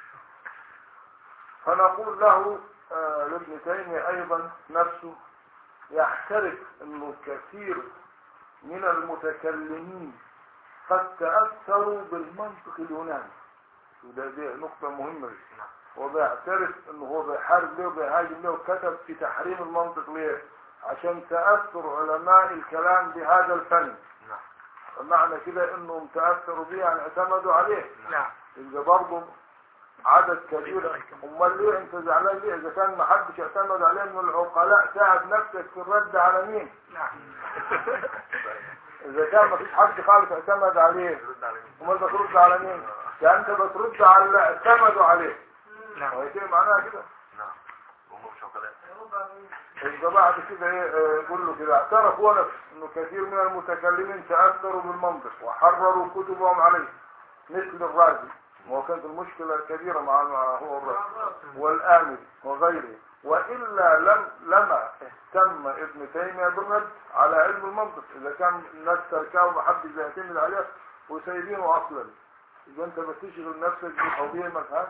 فنقول له آه لابن تيمية ايضا نفسه يعترف انه كثير من المتكلمين قد تأثروا بالمنطق اليوناني وده دي نقطة مهمة جدا هو بيعترف انه هو بيحارب ليه وبيهاجم ليه وكتب في تحريم المنطق ليه عشان تأثر علماء الكلام بهذا الفن فمعنى كده انهم تأثروا به يعني اعتمدوا عليه نعم يبقى برضه عدد كبير امال ليه انت زعلان ليه اذا كان ما حدش اعتمد عليه من العقلاء ساعد نفسك في الرد على مين نعم اذا كان ما فيش حد خالص اعتمد عليه امال بترد على مين ده انت بترد على اللي اعتمدوا عليه نعم هو كده معناها كده نعم هم مش عقلاء ربع مين يبقى بعد كده ايه آه، يقول له كده اعترف هو نفسه انه كثير من المتكلمين تاثروا بالمنطق وحرروا كتبهم عليه مثل الرازي وهو كانت المشكله كبيره مع مع هو الرازي والآمري وغيره وإلا لم لما اهتم ابن تيمية بالرد على علم المنطق إذا كان الناس تركاه ومحدش بيعتمد عليه وسايبينه أصلا إذا أنت بتشغل نفسك بقضية ما فيهاش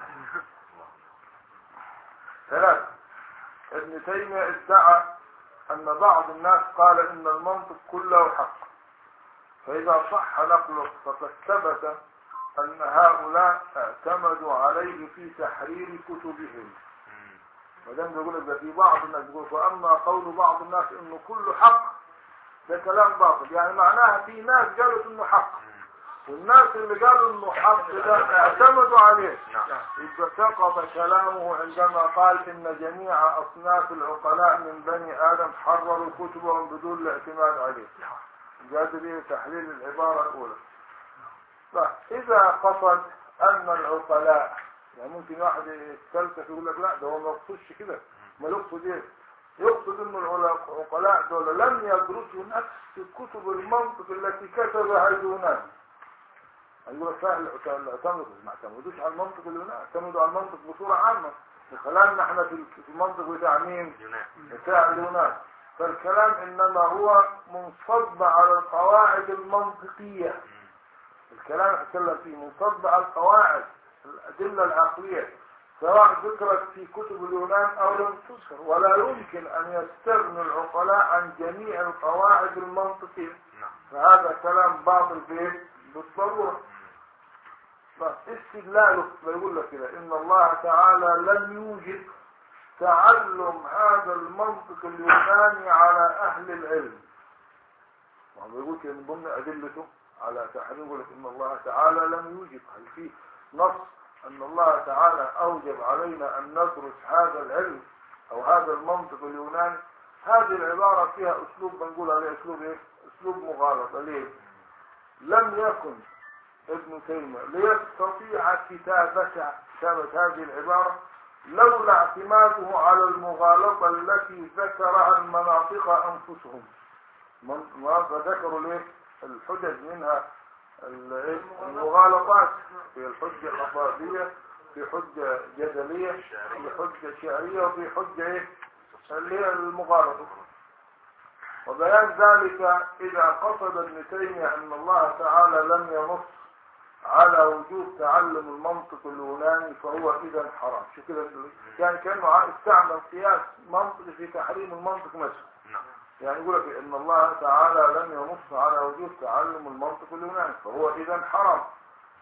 ثلاثة ابن تيمية ادعى أن بعض الناس قال إن المنطق كله حق فإذا صح نقله فقد ثبت أن هؤلاء اعتمدوا عليه في تحرير كتبهم ما دام بيقول لك ده في بعض الناس بيقول فاما قول بعض الناس انه كله حق ده كلام باطل يعني معناها في ناس قالوا انه حق والناس اللي قالوا انه حق ده اعتمدوا عليه نعم يبقى سقط كلامه عندما قال ان جميع اصناف العقلاء من بني ادم حرروا كتبهم بدون الاعتماد عليه جاد به تحليل العباره الاولى فاذا قصد ان العقلاء يعني ممكن واحد يتفلسف يقول لك لا ده هو ما يقصدش كده ما يقصد ايه يقصد ان العقلاء دول لم يدرسوا نفس كتب المنطق التي كتبها اليونان يقول لك سهل اعتمدوا ما اعتمدوش على المنطق اليوناني اعتمدوا على المنطق بصوره عامه وكلامنا احنا في في المنطق بتاع مين؟ يونان بتاع اليونان فالكلام انما هو منصب على القواعد المنطقيه الكلام اتكلم فيه منصب على القواعد الأدلة العقلية سواء ذكرت في كتب اليونان أو لم تذكر ولا يمكن أن يستغني العقلاء عن جميع القواعد المنطقية نعم فهذا كلام باطل به بالضرورة استدلاله بيقول لك كده إن الله تعالى لم يوجد تعلم هذا المنطق اليوناني على أهل العلم وهو بيقول كده من ضمن أدلته على تحريم يقول لك إن الله تعالى لم يوجد هل في نص أن الله تعالى أوجب علينا أن ندرس هذا العلم أو هذا المنطق اليوناني هذه العبارة فيها أسلوب بنقول عليه أسلوب إيه؟ أسلوب مغالطة ليه؟ لم يكن ابن تيمية ليستطيع كتابة كتابة هذه العبارة لولا اعتماده على المغالطة التي ذكرها المناطق أنفسهم من- مناطق ذكروا ليه؟ الحجج منها ال- إيه؟ المغالطات في الحجة خطابية في حجة جدلية في حجة شعرية وفي حجة ايه اللي هي المغالطة وبيان ذلك إذا قصد ابن تيمية أن الله تعالى لم ينص على وجوب تعلم المنطق اليوناني فهو إذا حرام شو كده يعني كأنه استعمل قياس منطقي في تحريم المنطق مثلا نعم يعني يقول لك ان الله تعالى لم ينص على وجوب تعلم المنطق اليوناني فهو اذا حرام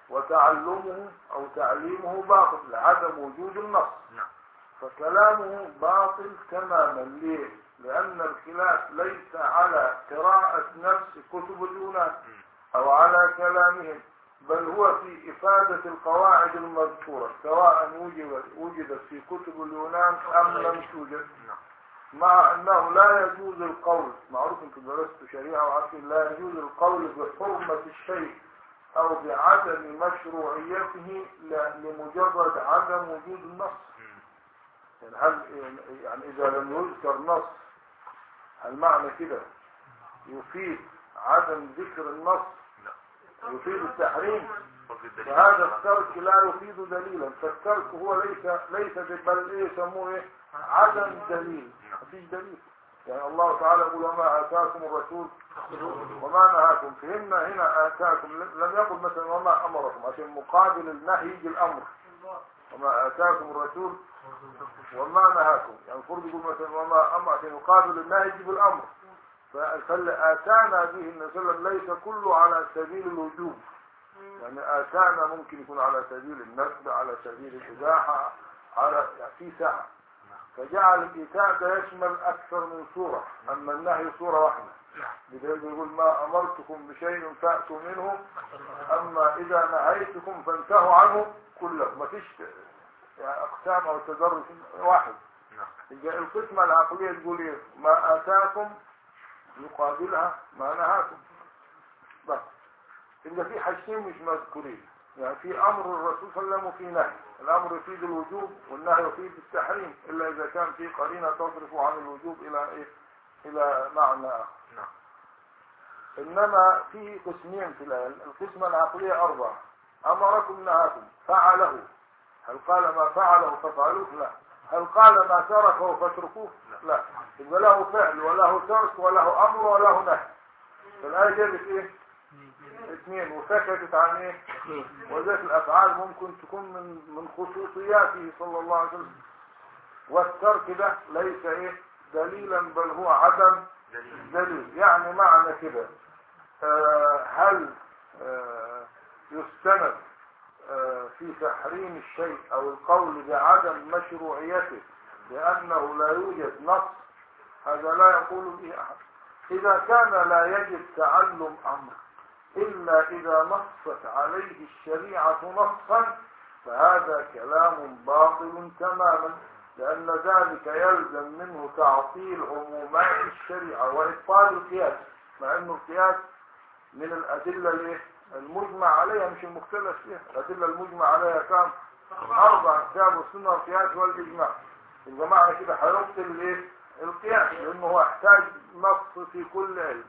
وتعلمه أو تعليمه باطل لعدم وجود النص نعم فكلامه باطل تماما ليه؟ لأن الخلاف ليس على قراءة نفس كتب اليونان أو على كلامهم بل هو في إفادة القواعد المذكورة سواء وجدت وجدت في كتب اليونان أم لم توجد نعم مع أنه لا يجوز القول معروف أنتم درستوا شريعة وعارفين لا يجوز القول بحرمة الشيء أو بعدم مشروعيته ل- لمجرد عدم وجود النص يعني هل يعني إذا لم يذكر نص هل معنى كده يفيد عدم ذكر النص يفيد التحريم فضل الدليل فهذا الترك لا يفيد دليلا فالترك هو ليس ليس بل ايه يسموه ايه عدم دليل مفيش دليل يعني الله تعالى يقول وما اتاكم الرسول وما نهاكم فهمنا هنا اتاكم لم يقل مثلا وما امركم عشان مقابل النهي يجي الامر وما اتاكم الرسول وما نهاكم يعني المفروض يقول مثلا وما امر عشان يقابل النهي يجي بالامر فاللي اتانا به النبي صلى الله عليه وسلم ليس كله على سبيل الوجوب يعني آتانا ممكن يكون على سبيل النسب على سبيل الإباحة على يعني في سعة فجعل الإيتاء ده يشمل أكثر من صورة أما النهي صورة واحدة بدليل يقول ما أمرتكم بشيء فأتوا منه أما إذا نهيتكم فانتهوا عنه كله ما فيش يعني أقسام أو تدرج واحد نعم يبقى القسمة العقلية تقول إيه ما آتاكم يقابلها ما نهاكم بس يبقى في حاجتين مش مذكورين يعني في امر الرسول صلى الله عليه وسلم وفي نهي الامر يفيد الوجوب والنهي يفيد التحريم الا اذا كان في قرينه تصرف عن الوجوب الى ايه الى معنى اخر نعم انما في قسمين في الايه القسمه العقليه اربعه امركم نهاكم فعله هل قال ما فعله ففعلوه لا هل قال ما تركه فاتركوه لا يبقى له فعل وله ترك وله امر وله نهي فالايه جابت ايه اثنين وسكتت عن ايه وذات الافعال ممكن تكون من من خصوصياته صلى الله عليه وسلم والترك ده ليس ايه دليلا بل هو عدم دليل دليل يعني معنى كده آه هل آه يستند آه في تحريم الشيء او القول بعدم مشروعيته لانه لا يوجد نص هذا لا يقول به احد اذا كان لا يجب تعلم امر الا اذا نصت عليه الشريعه نصا فهذا كلام باطل تماما لأن ذلك يلزم منه تعطيل عمومات الشريعة وإبطال القياس مع أنه القياس من الأدلة الإيه؟ المجمع عليها مش المختلف فيها الأدلة المجمع عليها كام؟ أربع كتاب والسنة والقياس والإجماع يبقى معنى كده هيبطل الإيه؟ القياس لأنه هو يحتاج نص في كل علم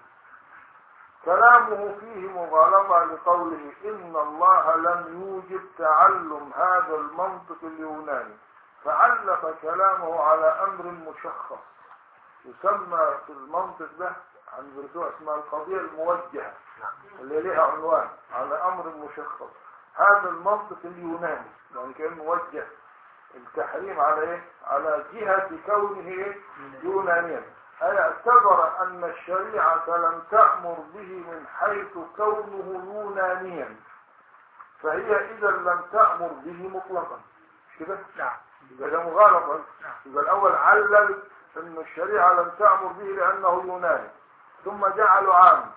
كلامه فيه مغالطة لقوله إن الله لم يوجب تعلم هذا المنطق اليوناني فعلق كلامه على أمر مشخص يسمى في المنطق ده عن بردوع اسمها القضية الموجهة اللي لها عنوان على أمر مشخص هذا المنطق اليوناني يعني كأنه وجه التحريم على ايه؟ على جهة كونه ايه؟ يونانيا أي اعتبر أن الشريعة لم تأمر به من حيث كونه يونانيا فهي إذا لم تأمر به مطلقا مش كده؟ نعم يبقى ده مغالطة نعم. يبقى الأول علل أن الشريعة لم تأمر به لأنه يوناني ثم جعله عام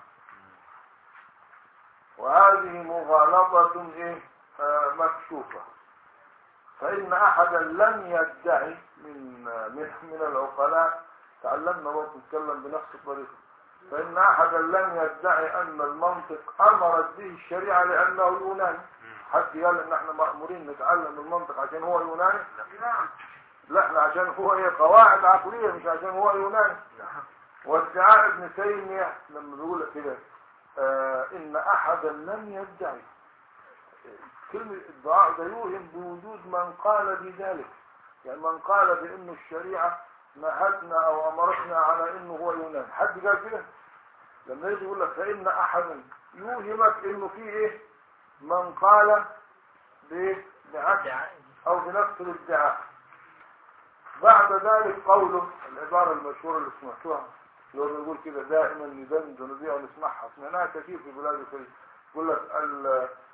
وهذه مغالطة إيه؟ آه مكشوفة فإن أحدا لم يدعي من من من العقلاء تعلمنا برضه نتكلم بنفس الطريقة فإن أحدا لم يدعي أن المنطق أمرت به الشريعة لأنه يوناني حد قال إن إحنا مأمورين نتعلم المنطق عشان هو يوناني نعم لا احنا عشان هو ايه قواعد عقلية مش عشان هو يوناني وادعاء ابن تيمية لما بيقول كده آه ان احدا لم يدعي كلمة الدعاء ده يوهم بوجود من قال بذلك يعني من قال بأن الشريعة نهتنا أو أمرتنا على أنه هو يونان حد قال كده لما يجي يقول لك فإن أحدا يوهمك أنه في إيه من قال بإيه بعكس أو بنفس الادعاء بعد ذلك قوله العبارة المشهورة اللي سمعتوها اللي هو بيقول كده دائما ندندن بها ونسمعها سمعناها كثير في بلاد الخليج يقول لك ال-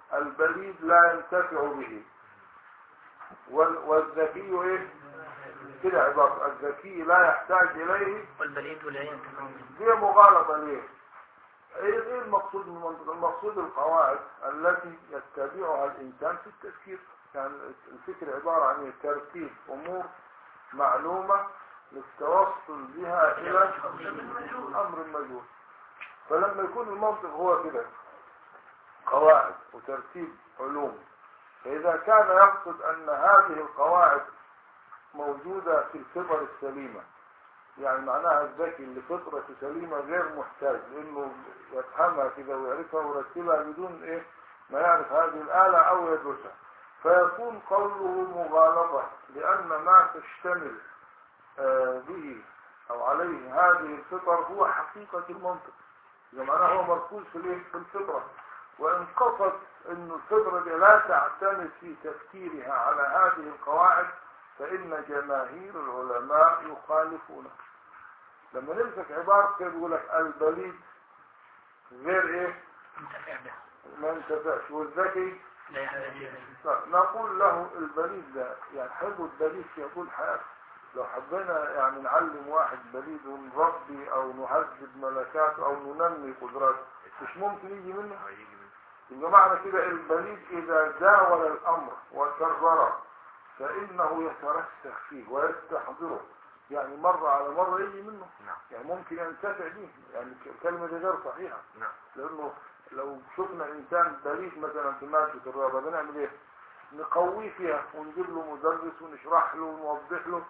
البليد لا ينتفع به وال- والذكي ايه كده عبارة الذكي لا يحتاج اليه والبليد ولا ينتفع به دي مغالطة ليه ايه ايه المقصود من المنطق المقصود القواعد التي يتبعها الانسان في التفكير يعني الفكر عبارة عن ترتيب امور معلومة للتوصل بها الى امر مجهول فلما يكون المنطق هو كده قواعد وترتيب علوم فاذا كان يقصد ان هذه القواعد موجودة في الفطر السليمة يعني معناها الذكي اللي فطرته سليمة غير محتاج لانه يفهمها كده ويعرفها ويرتبها بدون ايه ما يعرف هذه الآلة او يدرسها فيكون قوله مغالطة لان ما تشتمل آه، به او عليه هذه الفطر هو حقيقة المنطق إذا معناه هو مركوز في الايه في الفطرة وان قصد انه الفطرة دي لا تعتمد في تفكيرها على هذه القواعد فإن جماهير العلماء يخالفونه لما نمسك عبارة كده بيقول لك البليد غير ايه ينتفع به ما ينتفعش والذكي لا يحتاج إليه لا، نقول له البليد ده يعني حلو البليد في طول حياته لو حبينا يعني نعلم واحد بليد ونربي او نهذب ملكاته او ننمي قدراته مش ممكن يجي منه هيجي من يبقى معنى كده البليد اذا زاول الامر وكرره فانه يترسخ فيه ويستحضره يعني مرة على مرة يجي منه نعم يعني ممكن ينتفع به يعني الكلمة دي غير صحيحة نعم لانه لو شفنا انسان بليد مثلا في مادة الرياضة بنعمل ايه نقويه فيها ونجيب له مدرس ونشرح له ونوضح له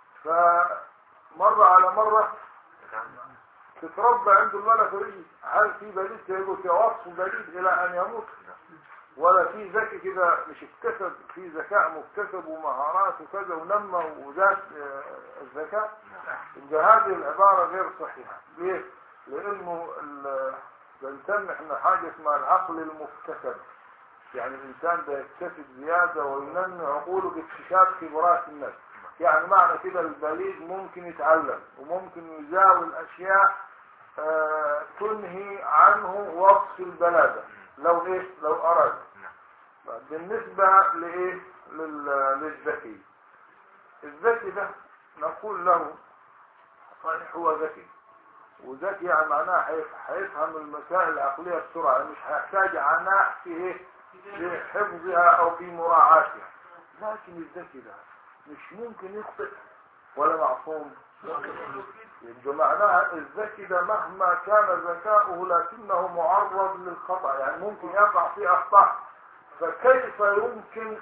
فمرة على مرة نعم تتربى عنده الملك ويجي هل في بليد يقول في وصف بليد الى ان يموت ولا في ذكي كده مش اكتسب في ذكاء مكتسب ومهارات وكذا ونمى وذات آه، الذكاء يبقى هذه العبارة غير صحيحة ليه؟ لأنه ال- بنسمي احنا حاجة اسمها العقل المكتسب يعني الإنسان ده يكتسب زيادة وينمي عقوله باكتشاف خبرات الناس يعني معنى كده البليد ممكن يتعلم وممكن يزاول أشياء آه، تنهي عنه وصف البلادة لو ايه لو أراد بالنسبة لإيه لل- للذكي الذكي ده نقول له صحيح هو ذكي وذكي يعني معناه هيف- هيفهم المسائل العقلية بسرعة يعني مش هيحتاج عناء في ايه في حفظها او في مراعاتها لكن الذكي ده مش ممكن يخطئ ولا معصوم يبقى معناها الذكي ده مهما كان ذكاؤه لكنه معرض للخطأ يعني ممكن يقع في أخطاء فكيف يمكن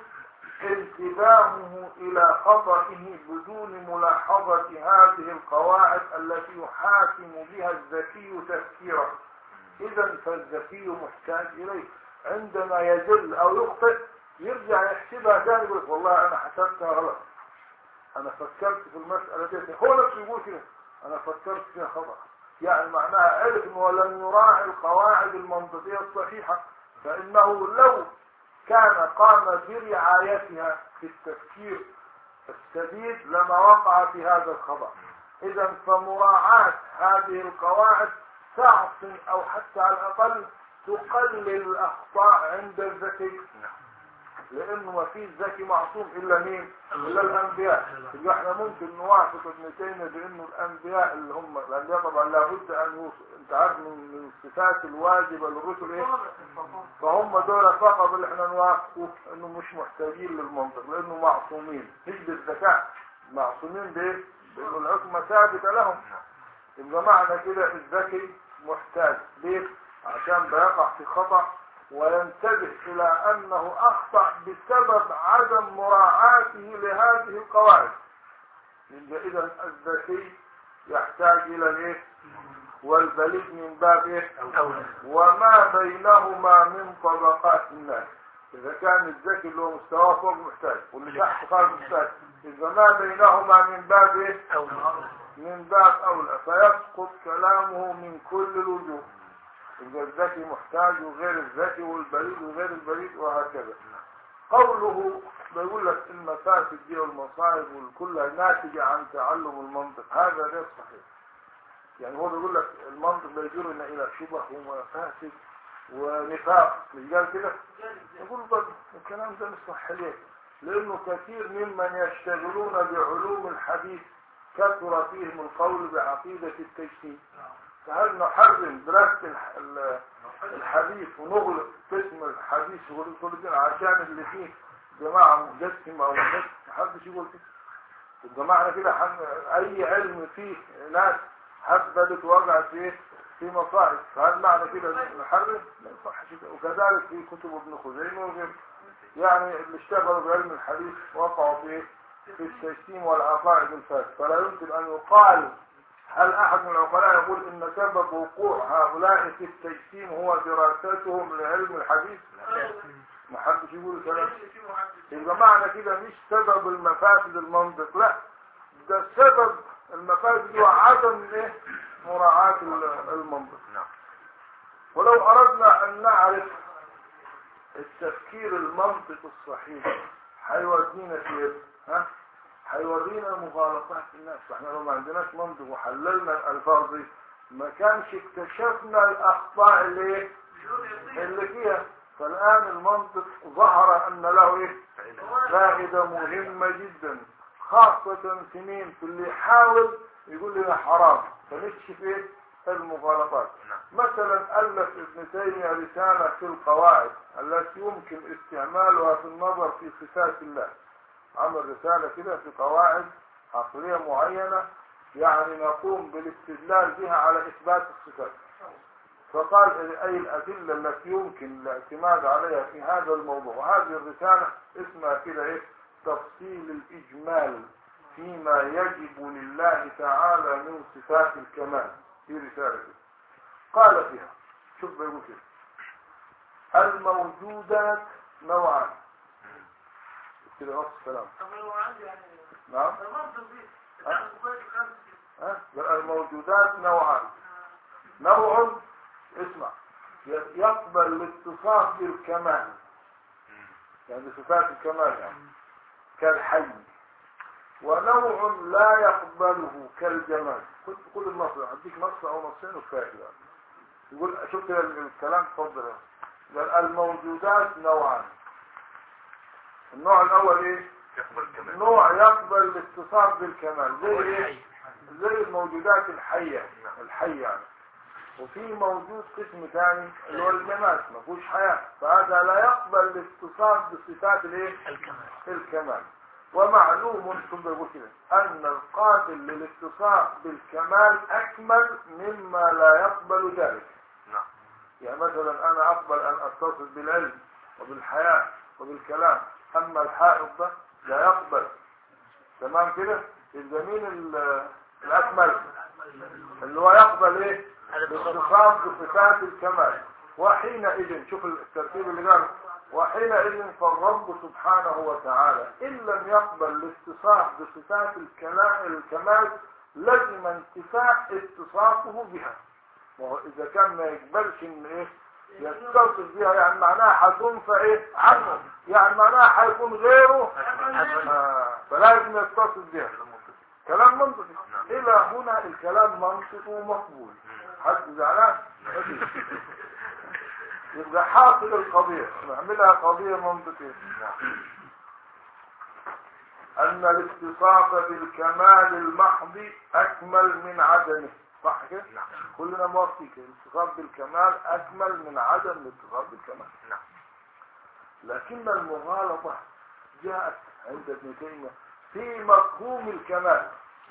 انتباهه إلى خطئه بدون ملاحظة هذه القواعد التي يحاكم بها الذكي تفكيره إذا فالذكي محتاج إليه عندما يزل أو يخطئ يرجع يحسبها تاني يقول لك والله أنا حسبتها غلط انا فكرت في المسألة دي هو نفسه يقول كده انا فكرت فيها خطأ يعني معناها عرف انه لم يراعي القواعد المنطقية الصحيحة فانه لو كان قام برعايتها في التفكير السديد لما وقع في هذا الخطأ اذا فمراعاة هذه القواعد تعصم او حتى على الاقل تقلل الاخطاء عند الذكي لانه ما فيش ذكي معصوم الا مين الا الانبياء يبقى احنا ممكن نوافق ابن تيميه بانه الانبياء اللي هم الانبياء طبعا لابد ان يوصل انت عارف من من الصفات الواجبه للرسل ايه فهم دول فقط اللي احنا نوافقه انه مش محتاجين للمنطق لانه معصومين مش بالذكاء معصومين بايه بانه الحكمه ثابته لهم يبقى معنى كده الذكي محتاج ليه عشان بيقع في خطأ وينتبه إلى أنه أخطأ بسبب عدم مراعاته لهذه القواعد يبقى إذا الذكي يحتاج إلى الإيه والبليد من باب إيه أولى وما بينهما من طبقات الناس إذا كان الذكي اللي هو مستواه فوق محتاج واللي تحت خالص محتاج إذا ما بينهما من باب إيه أولى من باب أولى فيسقط كلامه من كل الوجوه يبقى الذكي محتاج وغير الذكي والبليد وغير البليد وهكذا قوله بيقول لك المفاسد دي والمصائب والكلها ناتجة عن تعلم المنطق هذا غير صحيح يعني هو بيقول لك المنطق بيجرنا إلى شبه ومفاسد ونفاق مش قال كده جالس يقول برضه الكلام ده مش صح ليه لانه كثير ممن يشتغلون بعلوم الحديث كثر فيهم القول بعقيدة التجسيم فهل نحرم دراسة الح- ال- الحديث ونغلق قسم الحديث والكل عشان اللي فيه جماعة مجسم او مجسم محدش يقول كده الجماعة كده حن- اي علم فيه ناس حبلت ووقعت في ايه في مصائب فهل معنى كده نحرم لا يصحش كده وكذلك في كتب ابن خزيمة وغيره يعني اللي اشتغلوا بعلم الحديث وقعوا في ايه في التجسيم والعقائد الفاسدة فلا يمكن ان يقال هل احد من العقلاء يقول ان سبب وقوع هؤلاء في التجسيم هو دراستهم لعلم الحديث ما حدش يقول الكلام في محدث يبقى معنى كده مش سبب المفاسد المنطق لا ده سبب المفاسد هو عدم ايه مراعاة ال- المنطق نعم ولو اردنا ان نعرف التفكير المنطق الصحيح هيودينا فين ها هيورينا مغالطات الناس فاحنا لو ما عندناش منطق وحللنا الالفاظ دي ما كانش اكتشفنا الاخطاء اللي ايه اللي فيها فالان المنطق ظهر ان له ايه فائدة مهمة جدا خاصة في مين في اللي يحاول يقول لنا حرام فنكشف ايه المغالطات نعم. مثلا ألف ابن تيمية رسالة في القواعد التي يمكن استعمالها في النظر في صفات الله عمل رسالة كده في قواعد عقلية معينة يعني نقوم بالاستدلال بها على إثبات الصفات فقال أي الأدلة التي يمكن الاعتماد عليها في هذا الموضوع وهذه الرسالة اسمها كده إيه تفصيل الإجمال فيما يجب لله تعالى من صفات الكمال في رسالة كده. قال فيها شوف بيقول كده الموجودات نوعان كده نص الكلام طب هو عندي يعني نعم المنطق دي بتاع كويس خمس كده ها؟ بل الموجودات نوعان نوع اسمع ي- يقبل الاتصاف بالكمال يعني صفات الكمال يعني كالحي ونوع لا يقبله كالجمال كل كل النص هديك نص او نصين وكفايه كده يقول شفت الكلام تفضل قال الموجودات نوعان النوع الاول ايه يقبل كمان نوع يقبل الاتصاف بالكمال زي هو ايه الحي زي الموجودات الحية الحية يعني وفي موجود قسم ثاني اللي هو الجماد ما فيهوش حياة فهذا لا يقبل الاتصاف بصفات الايه الكمال الكمال ومعلوم ثم يقول كده ان القابل للاتصاف بالكمال اكمل مما لا يقبل ذلك نعم يعني مثلا انا اقبل ان اتصف بالعلم وبالحياة وبالكلام اما الحائط ده لا يقبل تمام كده يبقى مين ال- الاكمل اللي هو يقبل ايه باتصاف بصفات الكمال وحينئذ شوف الترتيب اللي قال وحينئذ فالرب سبحانه وتعالى ان لم يقبل الاتصاف بصفات الكلام الكمال لزم انتفاء اتصافه بها وهو اذا كان ما يقبلش ان ايه يتصف بها يعني معناها هتنفى ايه عنه يعني معناها هيكون غيره آه فلازم يتصف بها كلام منطقي الى هنا الكلام منطقي ومقبول حد زعلان مفيش. يبقى حاصل القضية نعملها قضية منطقية أن الاتصاف بالكمال المحض أكمل من عدمه صح كده؟ نعم كلنا موافقين كده الاتصاف بالكمال أكمل من عدم الاتصاف بالكمال نعم لكن المغالطة جاءت عند ابن تيمية في مفهوم الكمال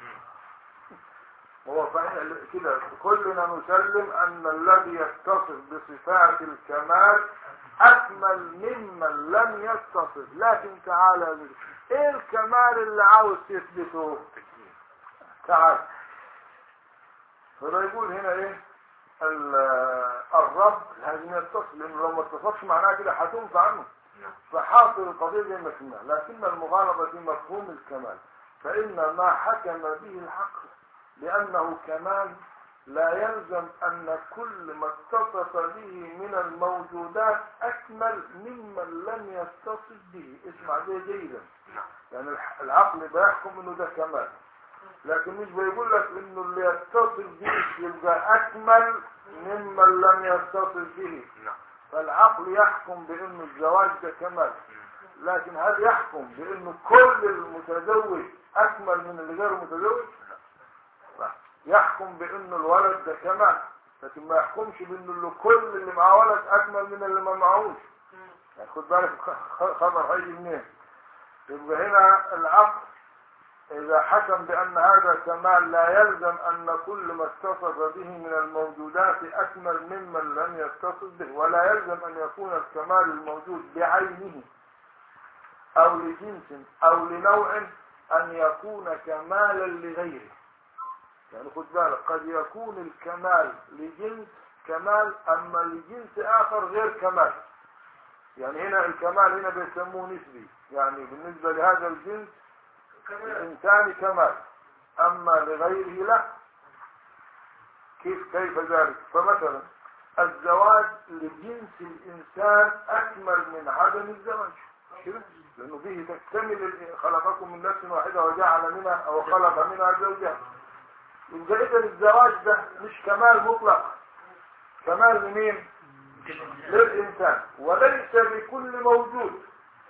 هو صحيح كده كلنا نسلم أن الذي يتصف بصفات الكمال أكمل ممن لم يتصف لكن تعالى بك. إيه الكمال اللي عاوز تثبته تعال فده يقول هنا إيه ال- الرب لازم يتصف لأنه لو ما اتصفش معناها كده هتنفع عنه فحاصل القضية زي ما سمعنا لكن المغالطة في مفهوم الكمال فإن ما حكم به الحق لأنه كمال لا يلزم أن كل ما اتصف به من الموجودات أكمل ممن لم يتصف به اسمع ده جيدا نعم يعني الح- العقل بيحكم انه ده كمال لكن مش بيقول لك انه اللي يتصف به يبقى اكمل ممن لم يتصف به نعم فالعقل يحكم بأنه الزواج ده كمال لكن هل يحكم بأنه كل المتزوج أكمل من اللي غير متزوج؟ لا يحكم بأنه الولد ده كمال لكن ما يحكمش بأنه اللي كل اللي معاه ولد أكمل من اللي ما معهوش يعني خد بالك خ- خبر هيجي منين يبقى هنا العقل إذا حكم بأن هذا كمال لا يلزم أن كل ما اتصف به من الموجودات أكمل ممن لم يتصف به ولا يلزم أن يكون الكمال الموجود بعينه أو لجنس أو لنوع أن يكون كمالا لغيره يعني خد بالك قد يكون الكمال لجنس كمال أما لجنس آخر غير كمال يعني هنا الكمال هنا بيسموه نسبي يعني بالنسبة لهذا الجنس الإنسان كمال أما لغيره لا كيف كيف ذلك فمثلا الزواج لجنس الإنسان أكمل من عدم الزواج كده لأنه به تكتمل ال- خلقكم من نفس واحدة وجعل منها أو خلق منها زوجها يبقى إذا الزواج ده مش كمال مطلق كمال لمين؟ للإنسان وليس لكل موجود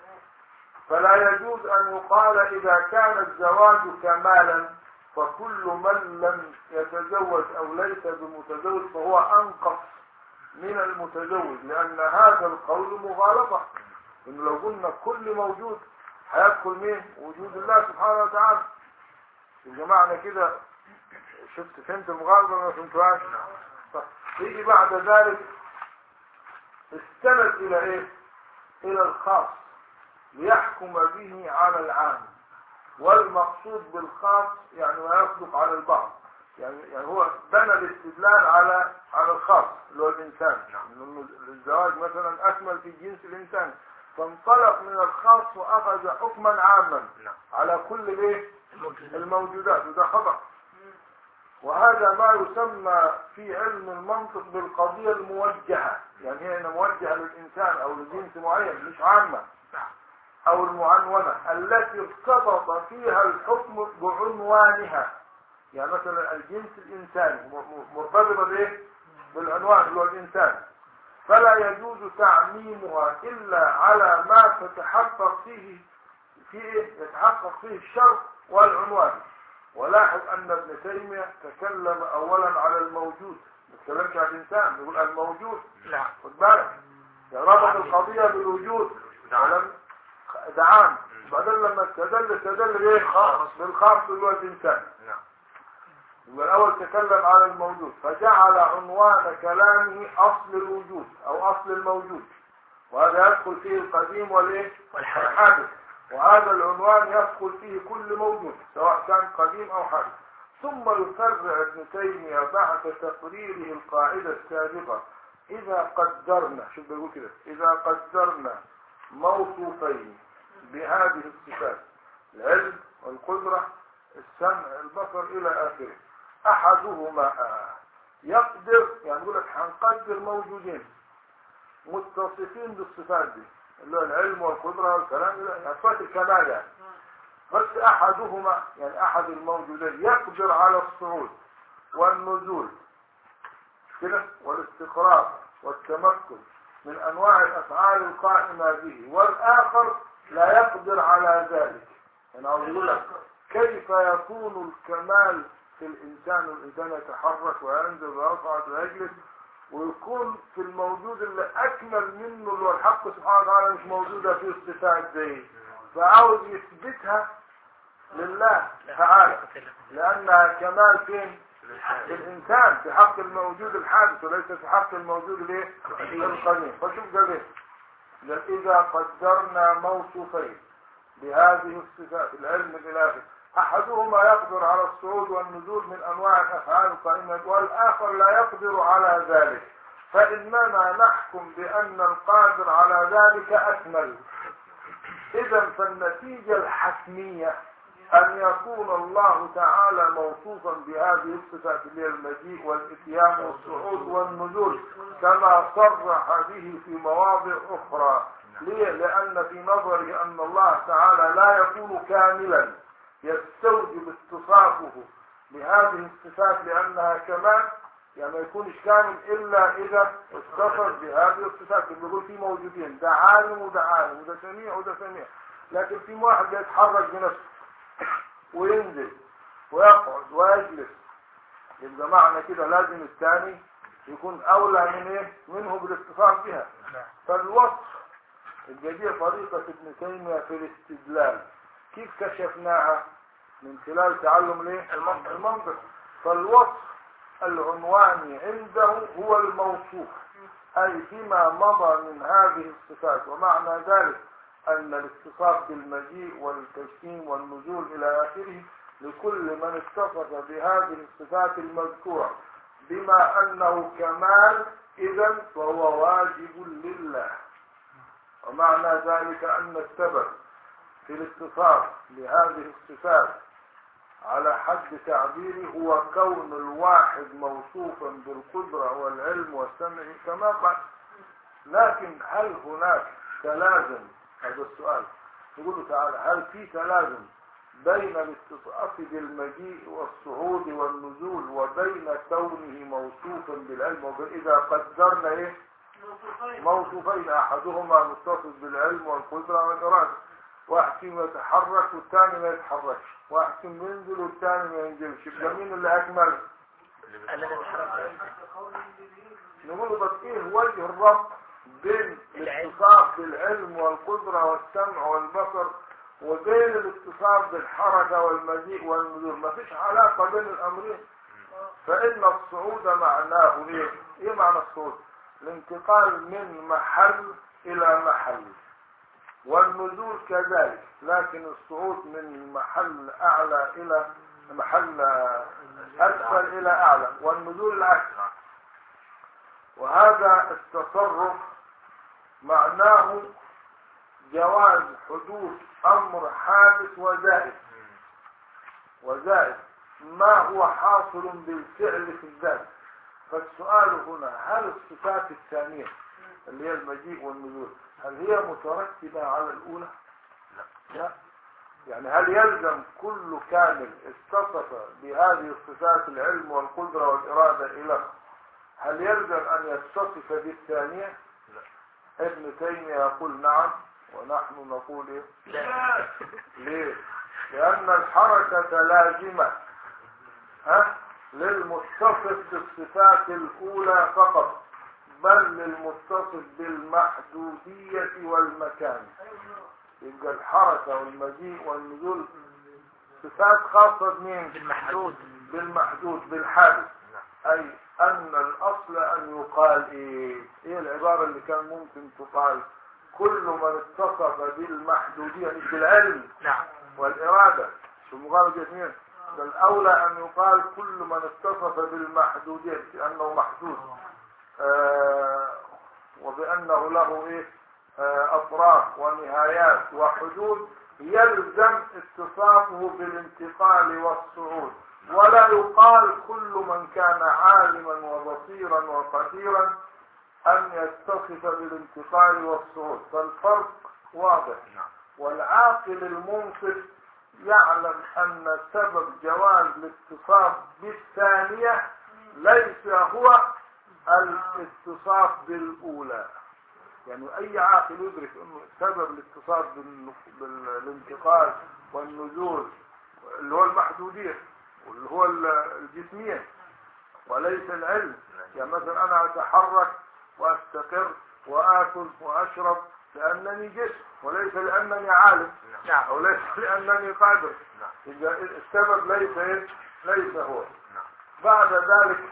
فلا يجوز أن يقال إذا كان الزواج كمالا فكل من لم يتزوج أو ليس بمتزوج فهو أنقص من المتزوج لأن هذا القول مغالطة إنه لو قلنا كل موجود هيدخل مين؟ وجود الله سبحانه وتعالى يبقى معنى كده شفت فهمت المغالطة ولا ما فهمتهاش؟ طب يجي بعد ذلك استند إلى إيه؟ إلى الخاص ليحكم به على العام والمقصود بالخاص يعني ما يصدق على البعض يعني يعني هو بنى الاستدلال على على الخاص اللي هو الانسان لأنه الزواج مثلا اكمل في جنس الانسان فانطلق من الخاص واخذ حكما عاما نعم. على كل ايه الموجودات وده خطأ وهذا ما يسمى في علم المنطق بالقضية الموجهة يعني هي هنا موجهة للإنسان أو لجنس معين مش عامة أو المعنونة التي ارتبط فيها الحكم بعنوانها يعني مثلا الجنس الإنساني م- م- مرتبطة بإيه؟ بالعنوان اللي هو الإنسان فلا يجوز تعميمها إلا على ما تتحقق فيه في إيه؟ يتحقق فيه الشرط والعنوان ولاحظ أن ابن تيمية تكلم أولا على الموجود ما تكلمش عن الإنسان يقول الموجود نعم خد بالك يعني ربط القضية بالوجود ولم ده عام بعدين لما استدل استدل بايه خاص. بالخاص اللي هو الانسان نعم يبقى الاول تكلم على الموجود فجعل عنوان كلامه اصل الوجود او اصل الموجود وهذا يدخل فيه القديم والايه والحادث الحادث وهذا العنوان يدخل فيه كل موجود سواء كان قديم او حادث ثم يفرع ابن تيمية بعد تقريره القاعدة السابقة إذا قدرنا شوف بيقول كده إذا قدرنا موصوفين بهذه الصفات العلم والقدرة السمع البصر إلى آخره أحدهما آه. يقدر يعني يقول لك هنقدر موجودين متصفين بالصفات دي اللي هو العلم والقدرة والكلام ده يعني صفات الكمال يعني بس أحدهما يعني أحد الموجودين يقدر على الصعود والنزول كده والاستقرار والتمكن من أنواع الأفعال القائمة به والآخر لا يقدر على ذلك يعني عاوز يقول لك كيف يكون الكمال في الإنسان والإنسان يتحرك وينزل ويصعد ويجلس ويكون في الموجود اللي أكمل منه اللي هو الحق سبحانه وتعالى مش موجودة فيه الصفات دي فعاوز يثبتها لله تعالى لأنها كمال فين؟ في الإنسان في حق الموجود الحادث وليس في حق الموجود الايه؟ القديم فشوف ده ليه؟ قال إذا قدرنا موصوفين بهذه الصفات العلم الإلهي أحدهما يقدر على الصعود والنزول من أنواع الأفعال القائمة والآخر لا يقدر على ذلك فإننا نحكم بأن القادر على ذلك أكمل إذا فالنتيجة الحتمية أن يكون الله تعالى موصوفا بهذه الصفات اللي هي المجيء والإتيان والصعود والنزول كما صرح به في مواضع أخرى ليه؟ لأن في نظره أن الله تعالى لا يكون كاملا يستوجب اتصافه بهذه الصفات لأنها كمال يعني ما يكونش كامل الا اذا اتصف بهذه الصفات اللي بيقول في موجودين ده عالم وده عالم وده سميع وده سميع لكن في واحد بيتحرك بنفسه وينزل ويقعد ويجلس يبقى معنى كده لازم الثاني يكون اولى من ايه منه بالاتصاف بها نعم فالوصف الجديد طريقة ابن تيمية في الاستدلال كيف كشفناها من خلال تعلم ليه المنطق. المنطق فالوصف العنواني عنده هو الموصوف أي فيما مضى من هذه الصفات ومعنى ذلك أن الاتصاف بالمجيء والتجسيم والنزول إلى آخره لكل من اتصف بهذه الصفات المذكورة بما أنه كمال إذا فهو واجب لله ومعنى ذلك أن السبب في الاتصاف بهذه الصفات على حد تعبيره هو كون الواحد موصوفا بالقدرة والعلم والسمع كما قال لكن هل هناك تلازم هذا السؤال يقول تعالى هل في تلازم بين الاتصاف بالمجيء والصعود والنزول وبين كونه موصوفا بالعلم وإذا قدرنا ايه موصوفين موصوفين احدهما متصف بالعلم والقدره والاراده واحد فيهم يتحرك والثاني ما يتحركش واحد فيهم ينزل والثاني ما ينزلش يبقى مين اللي اكمل الذي يتحرك نقول له بس ايه وجه الربط بين العلم. الاتصاف بالعلم والقدره والسمع والبصر وبين الاتصاف بالحركه والمجيء والنزول ما فيش علاقه بين الامرين فان الصعود معناه ايه ايه معنى الصعود الانتقال من محل الى محل والنزول كذلك لكن الصعود من محل اعلى الى محل اسفل الى اعلى والنزول العكس وهذا التصرف معناه جواز حدوث امر حادث وزائد وزائد ما هو حاصل بالفعل في الذات فالسؤال هنا هل الصفات الثانية اللي هي المجيء والنزول هل هي مترتبة على الأولى؟ لا يعني هل يلزم كل كامل اتصف بهذه الصفات العلم والقدرة والإرادة إلى هل يلزم أن يتصف بالثانية؟ ابن تيمية يقول نعم ونحن نقول إيه؟ لا ليه؟ لأن الحركة لازمة ها؟ للمتصف بالصفات الأولى فقط بل للمتصف بالمحدودية والمكان يبقى الحركة والمجيء والنزول صفات خاصة بمين؟ بالمحدود بالمحدود بالحادث أي أن الأصل أن يقال إيه؟ إيه العبارة اللي كان ممكن تقال كل من اتصف بالمحدودية مش بالعلم نعم والإرادة شو مغالب اثنين بل الأولى أن يقال كل من اتصف بالمحدودية بأنه محدود آه وبأنه له إيه آه أطراف ونهايات وحدود يلزم اتصافه بالانتقال والصعود ولا يقال كل من كان عالما وبصيرا وقديرا أن يتصف بالانتقال والصعود فالفرق واضح والعاقل المنصف يعلم أن سبب جواز الاتصاف بالثانية ليس هو الاتصاف بالأولى يعني أي عاقل يدرك أنه سبب الاتصاف بال- بالانتقال والنزول اللي هو المحدودية واللي هو ال- الجسمية وليس العلم يعني مثلا أنا أتحرك وأستقر وآكل وأشرب لأنني جسم وليس لأنني عالم نعم أو ليس لأنني قادر إذا السبب ليس إيه؟ ليس هو بعد ذلك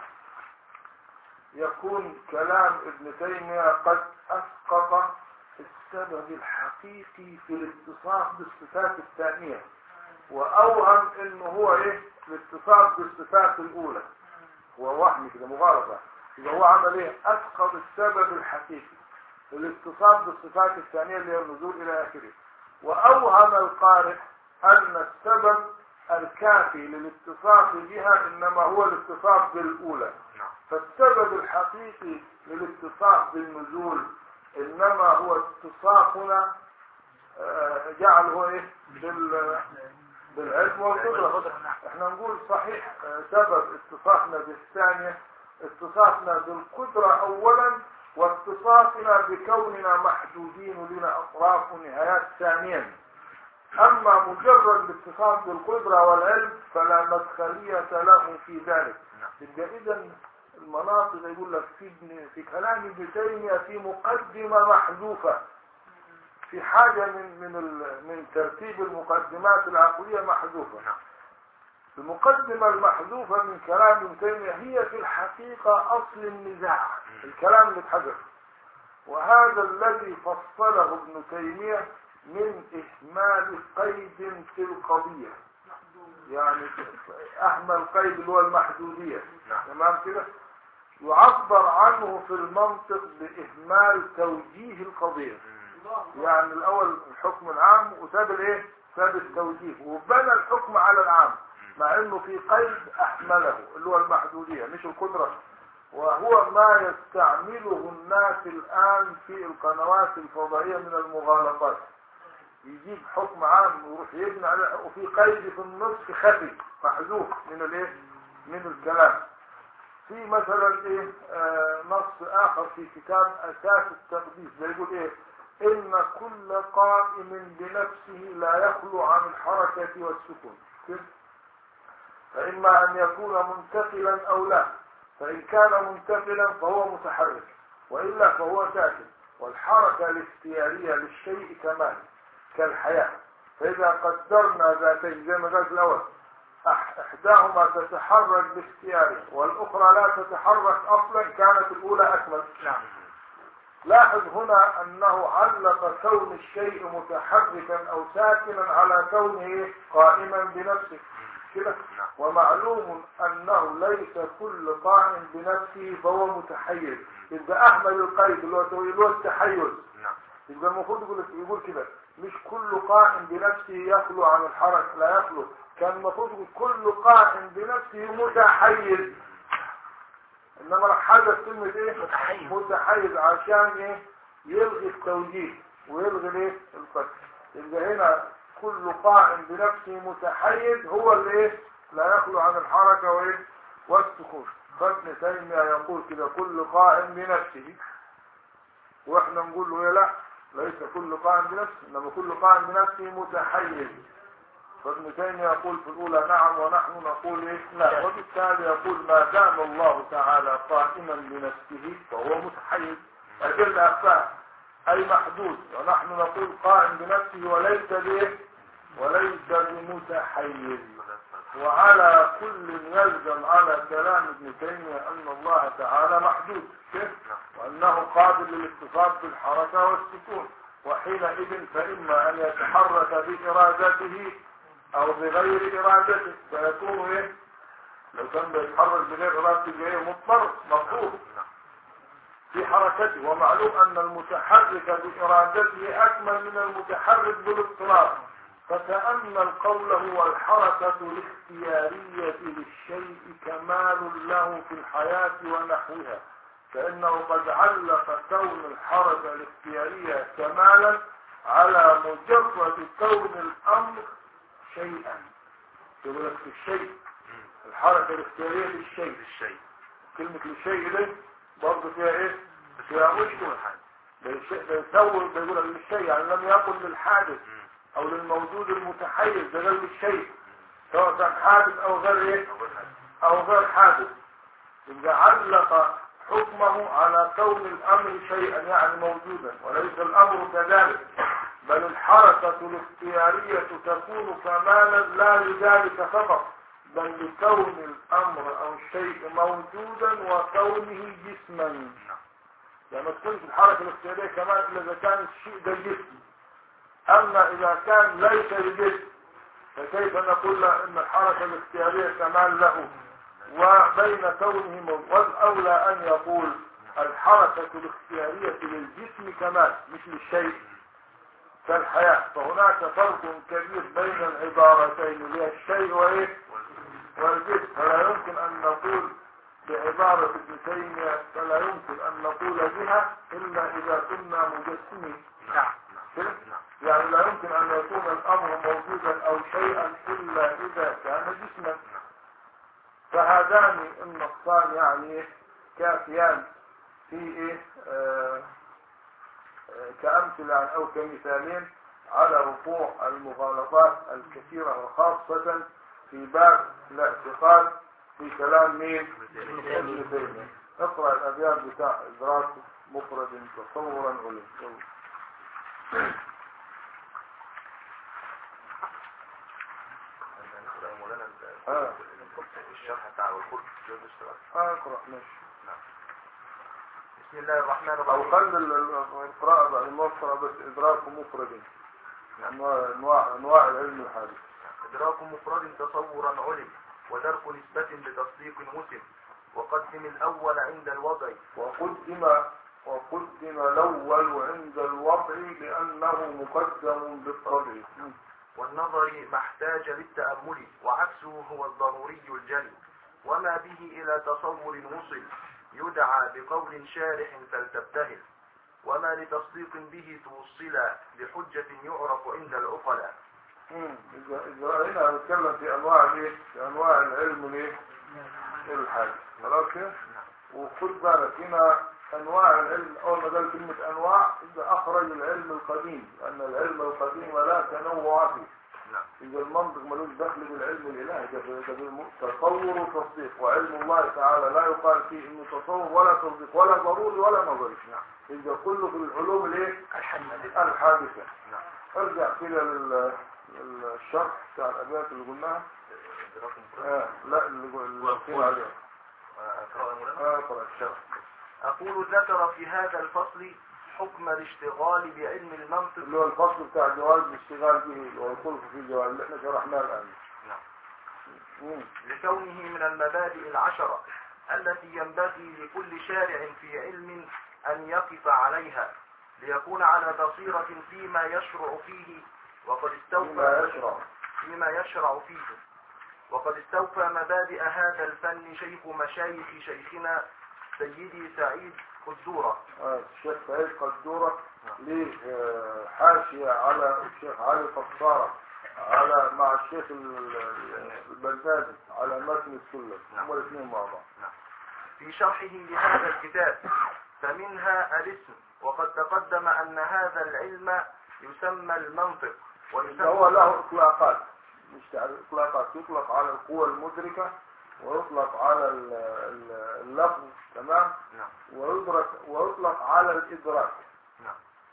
يكون كلام ابن تيمية قد أسقط السبب الحقيقي في الاتصاف بالصفات الثانية وأوهم إنه هو إيه الاتصاف بالصفات الأولى هو وهم كده مغالطة إذا هو عمل إيه أسقط السبب الحقيقي الاتصاف بالصفات الثانية اللي هي النزول إلى آخره وأوهم القارئ أن السبب الكافي للاتصاف بها إنما هو الاتصاف بالأولى فالسبب الحقيقي للاتصاف بالنزول إنما هو اتصافنا آه، جعله إيه بال- بالعلم والقدرة والقدرة، نعم. احنا نقول صحيح آه، سبب اتصافنا بالثانية اتصافنا بالقدرة أولا واتصافنا بكوننا محدودين لنا أطراف ونهايات ثانيا أما مجرد الاتصاف بالقدرة والعلم فلا مدخلية له في ذلك يبقى إذا المناطق يقول لك في ابن في كلام ابن تيمية في مقدمة محذوفة في حاجة من من ال- من ترتيب المقدمات العقلية محذوفة المقدمة المحذوفة من كلام ابن تيمية هي في الحقيقة أصل النزاع الكلام اللي اتحذف وهذا الذي فصله ابن تيمية من إهمال قيد في القضية يعني أهمل قيد اللي هو المحدودية نعم. تمام كده يعبر عنه في المنطق بإهمال توجيه القضية يعني الأول الحكم العام وساب الإيه؟ ساب التوجيه وبنى الحكم على العام مع إنه في قيد أحمله اللي هو المحدودية مش القدرة وهو ما يستعمله الناس الآن في القنوات الفضائية من المغالطات يجيب حكم عام ويروح يبني عليه وفي قيد في النص خفي محذوف من الايه من الكلام في مثلا ايه آه نص اخر في كتاب اساس التقديس بيقول ايه ان كل قائم بنفسه لا يخلو عن الحركة والسكون كده؟ فاما ان يكون منتقلا او لا فان كان منتقلا فهو متحرك والا فهو ساكن والحركة الاختيارية للشيء كمال كالحياة فإذا قدرنا ذاتين زي ما قال في الأول أح- إحداهما تتحرك باختياره والأخرى لا تتحرك أصلا كانت الأولى أكمل نعم لاحظ هنا أنه علق كون الشيء متحركا أو ساكنا على كونه قائما بنفسه كده نعم. ومعلوم أنه ليس كل قائم بنفسه فهو متحيز يبقى أحمل القيد اللي هو اللي هو التحيز نعم يبقى المفروض يقول يقول كده مش كل قائم بنفسه يخلو عن الحركة لا يخلو كان المفروض يقول كل قائم بنفسه متحيز انما راح حدث كلمة ايه متحيز. متحيز عشان ايه يلغي التوجيه ويلغي الايه القتل يبقى هنا كل قائم بنفسه متحيز هو اللي ايه لا يخلو عن الحركة وايه والسكون فابن تيمية يقول كده كل قائم بنفسه واحنا نقول له إيه لا ليس كل قائم بنفسه انما كل قائم بنفسه متحيز فابن تيمية يقول في الأولى نعم ونحن نقول إيه لا وبالتالي يقول ما دام الله تعالى قائما بنفسه فهو متحيز أجل أخفاء أي محدود ونحن نقول قائم بنفسه وليس به وليس بمتحيز وعلى كل يلزم على كلام ابن تيمية أن الله تعالى محدود كيف؟ وأنه قابل للاتصال بالحركة والسكون وحينئذ فإما أن يتحرك بإرادته أو بغير إرادته فيكون إيه؟ لو كان بيتحرك بغير إرادته يبقى إيه؟ مضطر مطلوب في حركته ومعلوم أن المتحرك بإرادته أكمل من المتحرك بالاضطرار فتأمل قوله والحركة الاختيارية للشيء كمال له في الحياة ونحوها فإنه قد علق كون الحركة الاختيارية كمالا على مجرد كون الأمر شيئا يقول لك في الشيء الحركة الاختيارية للشيء الشيء كلمة للشيء دي برضه فيها ايه؟ فيها مشكلة بالشيء بيسوي بيقول لك للشيء يعني لم يقل للحادث او للموجود المتحيز ده غير الشيء سواء كان حادث او غير ايه او غير حادث يبقى علق حكمه على كون الامر شيئا يعني موجودا وليس الامر كذلك بل الحركة الاختيارية تكون كمالا لا لذلك فقط بل لكون الامر او الشيء موجودا وكونه جسما يعني ما تكونش الحركة الاختيارية كمان الا اذا كان الشيء ده جسم اما اذا كان ليس بجسم فكيف نقول له ان الحركة الاختيارية كمال له وبين كونه موجود والاولى ان يقول الحركة الاختيارية للجسم كمال مش للشيء كالحياة فهناك فرق كبير بين العبارتين اللي هي الشيء وايه والجسم فلا يمكن ان نقول بعبارة ابن تيمية فلا يمكن ان نقول بها الا اذا كنا مجسمين نعم كده؟ يعني لا يمكن ان يكون الامر موجودا او شيئا الا اذا كان جسما فهذان النصان يعني كافيان في ايه آه آه، كأمثلة أو كمثالين على وقوع المغالطات الكثيرة وخاصة في باب الاعتقاد في كلام مين؟ ابن تيمية اقرأ الأبيات بتاع إدراك مفرد تصورا علم يلا. نقرأ يا مولانا ال- آه. الشرح بتاع الكل جوز الاشتراك آه، اقرأ ماشي بسم الله الرحمن أو الرحيم خلي ال- ال- القراءة بعد ما اقرأ بس إدراك مفرد أنواع أنواع أنواع العلم الحادث إدراك مفرد تصورا علم ودرك نسبة بتصديق مسلم وقدم الأول عند الوضع وقدم وقدم الأول عند الوضع لأنه مقدم بالطبع والنظر ما احتاج للتأمل وعكسه هو الضروري الجلي وما به إلى تصور وصل يدعى بقول شارح فلتبتهل وما لتصديق به توصل بحجة يعرف عند العقلاء مم. إذا إذا هنا هنتكلم في أنواع الإيه؟ في أنواع العلم الإيه؟ الحادث خلاص كده؟ وخد بالك هنا أنواع العلم أول ما قال كلمة أنواع إذا أخرج العلم القديم لأن العلم القديم لا تنوع فيه نعم إذا المنطق ملوش دخل بالعلم الإلهي ده ده بالم- تصور وتصديق وعلم الله تعالى لا يقال فيه إنه تصور ولا تصديق ولا ضروري ولا نظري نعم إذا كله في العلوم الإيه؟ الحديثة الحادثة نعم ارجع كده لل- للشرح بتاع الأبيات اللي قلناها إدراك مفرد آه لا اللي قل- اللي قلنا عليها أقرأ يا مولانا آه اقرأ الشرح أقول ذكر في هذا الفصل حكم الاشتغال بعلم المنطق اللي هو الفصل بتاع جواز الاشتغال به اللي هو الخلف في الجواز اللي احنا شرحناه الآن نعم مم. لكونه من المبادئ العشرة التي ينبغي لكل شارع في علم أن يقف عليها ليكون على بصيرة فيما يشرع فيه وقد فيما استوفى يشرع فيما يشرع فيه وقد استوفى مبادئ هذا الفن شيخ مشايخ شيخنا سيدي سعيد قدورة آه، الشيخ سعيد قدورة ليه آه، حاشية على الشيخ علي قصارة على مع الشيخ ال- ال- البزازي على متن السلم نعم. هما الاثنين مع بعض في شرحه لهذا الكتاب فمنها الاسم وقد تقدم أن هذا العلم يسمى المنطق ويسمى هو له اطلاقات مش تعرف اطلاقات يطلق على القوة المدركة ويطلق على ال- ال- اللفظ تمام نعم ويدرك ويطلق على الادراك نعم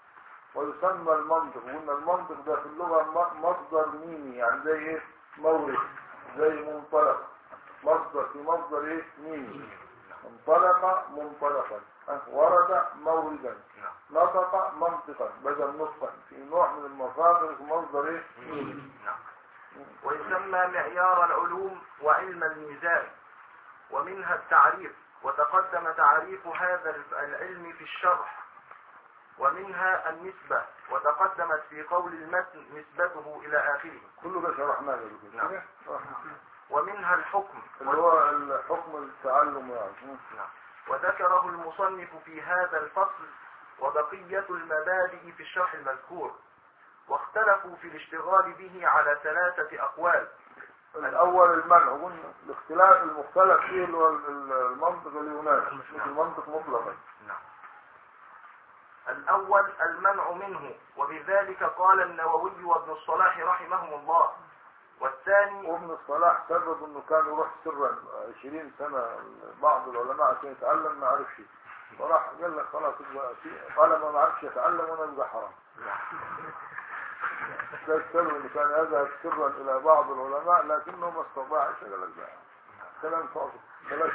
ويسمى المنطق وقلنا المنطق ده في اللغة م- مصدر ميمي يعني زي ايه مورد زي منطلق مصدر في مصدر ايه ميمي انطلق منطلقا أه، ورد موردا نعم نطق منطقا بدل نطقا في نوع من المصادر في مصدر ايه ميمي نعم ويسمى معيار العلوم وعلم الميزان ومنها التعريف وتقدم تعريف هذا العلم في الشرح ومنها النسبة وتقدمت في قول المتن نسبته إلى آخره كله ده شرحناه قبل كده نعم. كده؟ آه. ومنها الحكم اللي هو الحكم التعلم يعني نعم. وذكره المصنف في هذا الفصل وبقية المبادئ في الشرح المذكور واختلفوا في الاشتغال به على ثلاثة أقوال الاول المنع قلنا الاختلاف المختلف فيه اللي هو ال- ال- المنطق اليوناني مش المنطق مطلقا نعم. الأول المنع منه وبذلك قال النووي وابن الصلاح رحمهم الله والثاني وابن الصلاح سبب انه كان يروح سرا 20 سنة بعض العلماء عشان يتعلم ما عرفش فراح قال لك خلاص يبقى في- طالما ما عرفش يتعلم وانا يبقى حرام ده السبب انه كان يذهب سرا الى بعض العلماء لكنه ما استطاعش قال لك ده كلام فاضي بلاش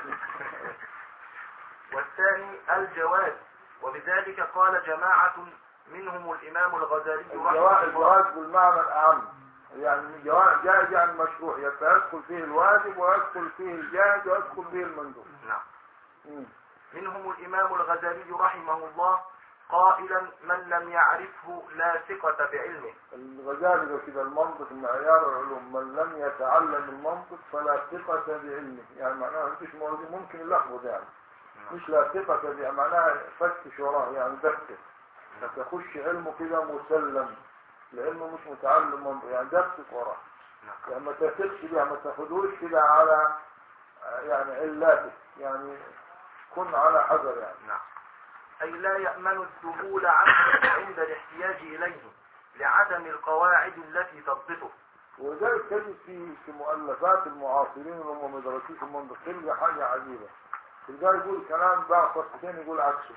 والثاني الجواز وبذلك قال جماعة منهم الإمام الغزالي رحمه الجواز الله الجواز بالمعنى الأعم يعني جواز جائز يعني مشروع يدخل فيه الواجب ويدخل فيه الجائز ويدخل فيه المندوب نعم مم. منهم الإمام الغزالي رحمه الله قائلا من لم يعرفه لا ثقة بعلمه الغزالي ده كده المنطق معيار العلوم من لم يتعلم المنطق فلا ثقة بعلمه يعني معناها مفيش موجود ممكن يلخبط يعني مش لا ثقة يعني معناها فتش وراه يعني دكتك فتخش علمه كده مسلم لانه مش متعلم منطق يعني دكتك وراه نعم يعني ما تثقش بيه ما تاخدوش كده على يعني علاتك يعني كن على حذر يعني نعم أي لا يأمن الذهول عنه عند الاحتياج إليه لعدم القواعد التي تضبطه وذلك تجد في في مؤلفات المعاصرين اللي هم مدرسين في المنطقة تلقى حاجة عجيبة تلقاه يقول كلام بعض صفحتين يقول عكسه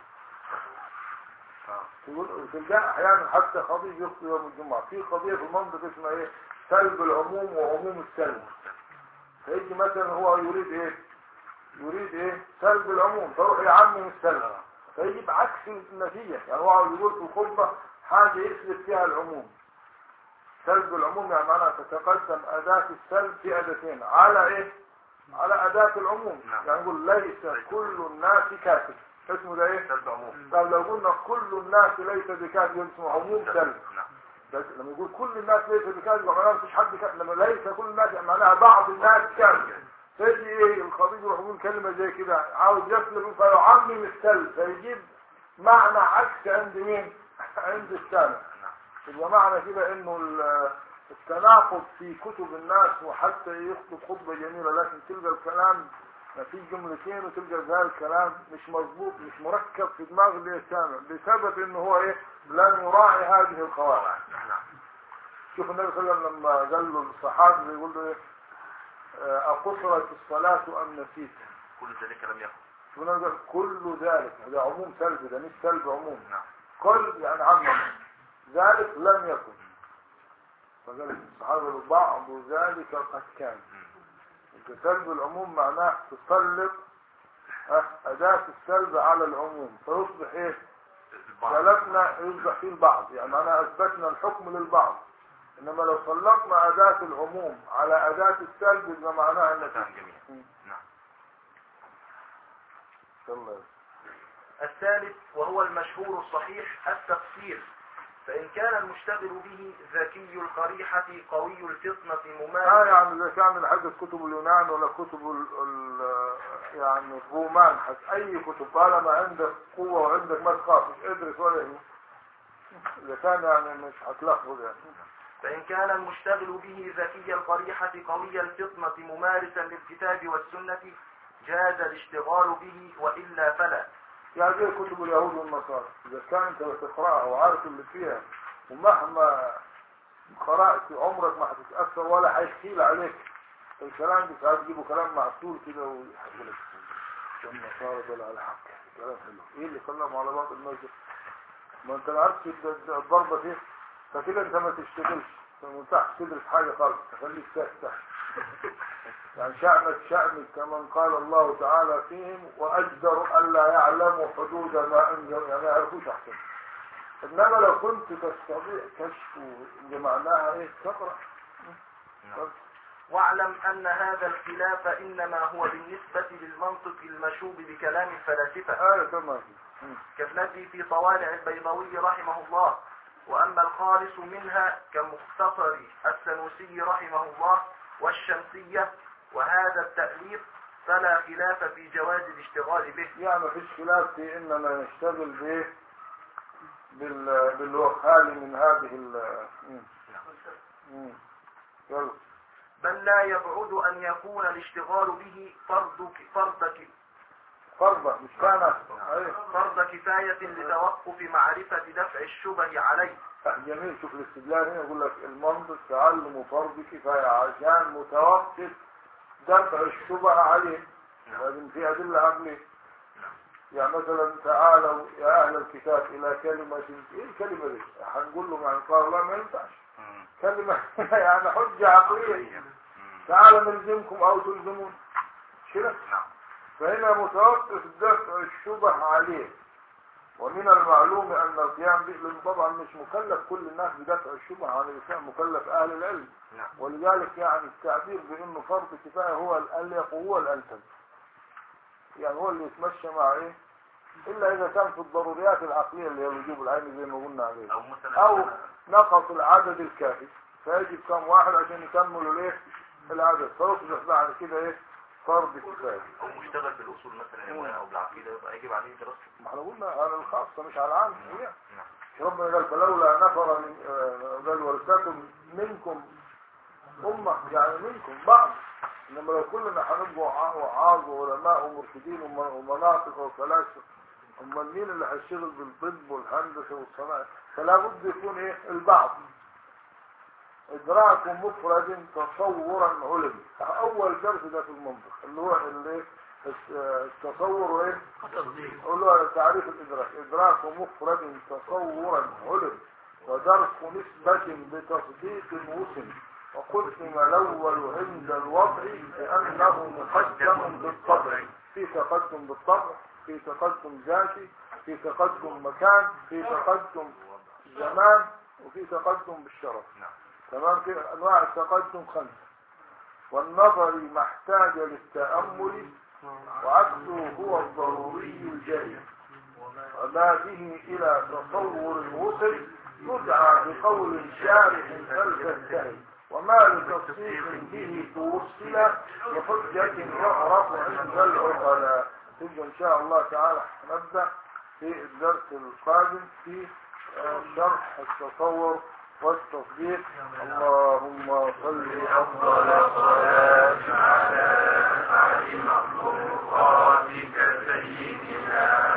يقول تلقاه احيانا حتى خطيب يخطي يوم الجمعة في قضية في المنطق اسمها ايه سلب العموم وعموم السلب فيجي مثلا هو يريد ايه يريد ايه سلب العموم فيروح يعمم السلب فيجيب عكس النتيجة يعني هو عاوز يقول في الخطبة حاجة يسلب فيها العموم سلب العموم يعني معناها تتقدم أداة السلب في أداتين على إيه؟ على أداة العموم نعم. يعني نقول ليس كل الناس كاتب اسمه ده إيه؟ سلب عموم طب لو قلنا كل الناس ليس بكاتب اسمه عموم سلب نعم بس لما يقول كل الناس ليس بكاتب معناها مفيش حد كاتب لما ليس كل الناس يعني معناها بعض الناس كاتب فيجي ايه الخطيب يروح يقول كلمه زي كده عاوز يسلب فيعمم السلب فيجيب معنى عكس عند مين؟ عند السامع نعم يبقى معنى كده انه ال- التناقض في كتب الناس وحتى يخطب خطبه جميله لكن تلقى الكلام ما في جملتين وتلقى ذا الكلام مش مظبوط مش مركب في دماغ اللي يستمع بسبب انه هو ايه لم يراعي هذه القواعد نعم شوف النبي صلى الله عليه وسلم لما قال له الصحابي يقول له ايه آه، أقصرت الصلاة أم نسيت كل ذلك لم يكن شوف النبي قال كل ذلك هذا عموم سلبي ده مش سلب عموم نعم كل يعني عمم ذلك لم يكن فقال الصحابة بعض ذلك قد كان انت سلب العموم معناه تسلط ها، أداة السلب على العموم فيصبح ايه البعض. سلبنا يصبح فيه البعض يعني معناها أثبتنا الحكم للبعض إنما لو سلطنا أداة العموم على أداة السلب يبقى معناها أن كان جميل مم. نعم يلا الثالث وهو المشهور الصحيح التفسير فإن كان المشتغل به ذكي القريحة قوي الفطنة اه ممارس يعني اذا كان من حاجة كتب اليونان ولا كتب ال ال يعني الرومان حتى اي كتب طالما عندك قوة وعندك ما تخافش ادرس ولا يهمك اذا كان يعني مش هتلخبط يعني فإن كان المشتغل به ذكي القريحة قوي الفطنة ممارسا للكتاب والسنة جاز الاشتغال به وإلا فلا يعني زي كتب اليهود والنصارى اذا كان انت بتقراها وعارف اللي فيها ومهما قرأت عمرك ما هتتأثر ولا هيحكي عليك الكلام دي ساعات يجيبوا كلام معسول كده ويحكوا لك النصارى دول على حق كلام حلو ايه اللي خلاهم على بعض المسجد ما انت ما عرفتش الد- الضربة دي فكده انت ما تشتغلش ما ينفعش تدرس حاجة خالص تخليك ساكت يعني شأنك شأنك كمن قال الله تعالى فيهم وأجدر ألا يعلموا حدود ما أنزل يعني ما يعرفوش أحسن إنما لو كنت تستطيع كشف معناها إيه تقرأ نعم. واعلم أن هذا الخلاف إنما هو بالنسبة للمنطق المشوب بكلام الفلاسفة آية تمام مم. كالتي في طوالع البيضاوي رحمه الله وأما الخالص منها كمختصر السنوسي رحمه الله والشمسية وهذا التأليف فلا خلاف في جواز الاشتغال به يعني مفيش خلاف في إننا نشتغل بإيه بال باللي هو خالي من هذه ال مم. مم. يلا بل لا يبعد أن يكون الاشتغال به فرض فرض ك- فرضا مش كان أيه. فرض كفاية لتوقف معرفة دفع الشبه عليه جميل شوف الاستدلال هنا يقول لك المنطق تعلم فرض كفاية عشان متوقف دفع الشبهة عليه لازم في أدلة عقلية يعني مثلا تعالوا يا أهل الكتاب إلى كلمة إيه الكلمة دي؟ هنقول له يعني قال الله ما ينفعش كلمة يعني حجة عقلية تعالوا نلزمكم أو تلزمون كده نعم فهنا متوقف دفع الشبه عليه ومن المعلوم أن القيام به لأن طبعا مش مكلف كل الناس بدفع الشبه عن الإنسان مكلف أهل العلم نعم ولذلك يعني التعبير بأنه فرض كفاية هو الأليق هو الأنسب يعني هو اللي يتمشى مع إيه إلا إذا كان في الضروريات العقلية اللي هي الوجوب العيني زي ما قلنا عليه أو مثلا أو نقص العدد الكافي فيجب كم واحد عشان يكملوا الايه العدد فيصبح بعد كده ايه فرض كفايه أو مشتغل بالأصول مثلا يا مولانا أو بالعقيدة يبقى يجب عليه دراسة ما احنا قلنا على الخاصه مش على العام جميع نعم ربنا قال فلولا نفر من آه، قال ولتكن منكم امه يعني منكم بعض انما لو كلنا هنبقوا وع- وعاظ وعلماء ومرشدين وم- ومناطق وفلاسفه امال مين اللي هيشتغل بالطب والهندسه والصناعه فلا بد يكون ايه البعض ادراك مفرد تصورا علمي اول درس ده في المنطق اللي هو اللي التصور وايه قول له تعريف الادراك ادراك مفرد تصورا علمي ودرس نسبة بتصديق وسم وقسم الاول عند الوضع لانه مقدم بالطبع في تقدم بالطبع في تقدم ذاتي في تقدم مكان في تقدم زمان وفي تقدم بالشرف تمام كده انواع التقدم خمسه والنظر ما احتاج للتامل وعكسه هو الضروري الجلي وما به الى تصور وصل يدعى بقول شارح فلتنتهي وما لتصديق به توصل بحجة يعرف عند العقلاء ثم ان شاء الله تعالى نبدأ في الدرس القادم في آه، شرح التصور والتصديق اللهم صل افضل صلاه على مخلوقاتك سيدنا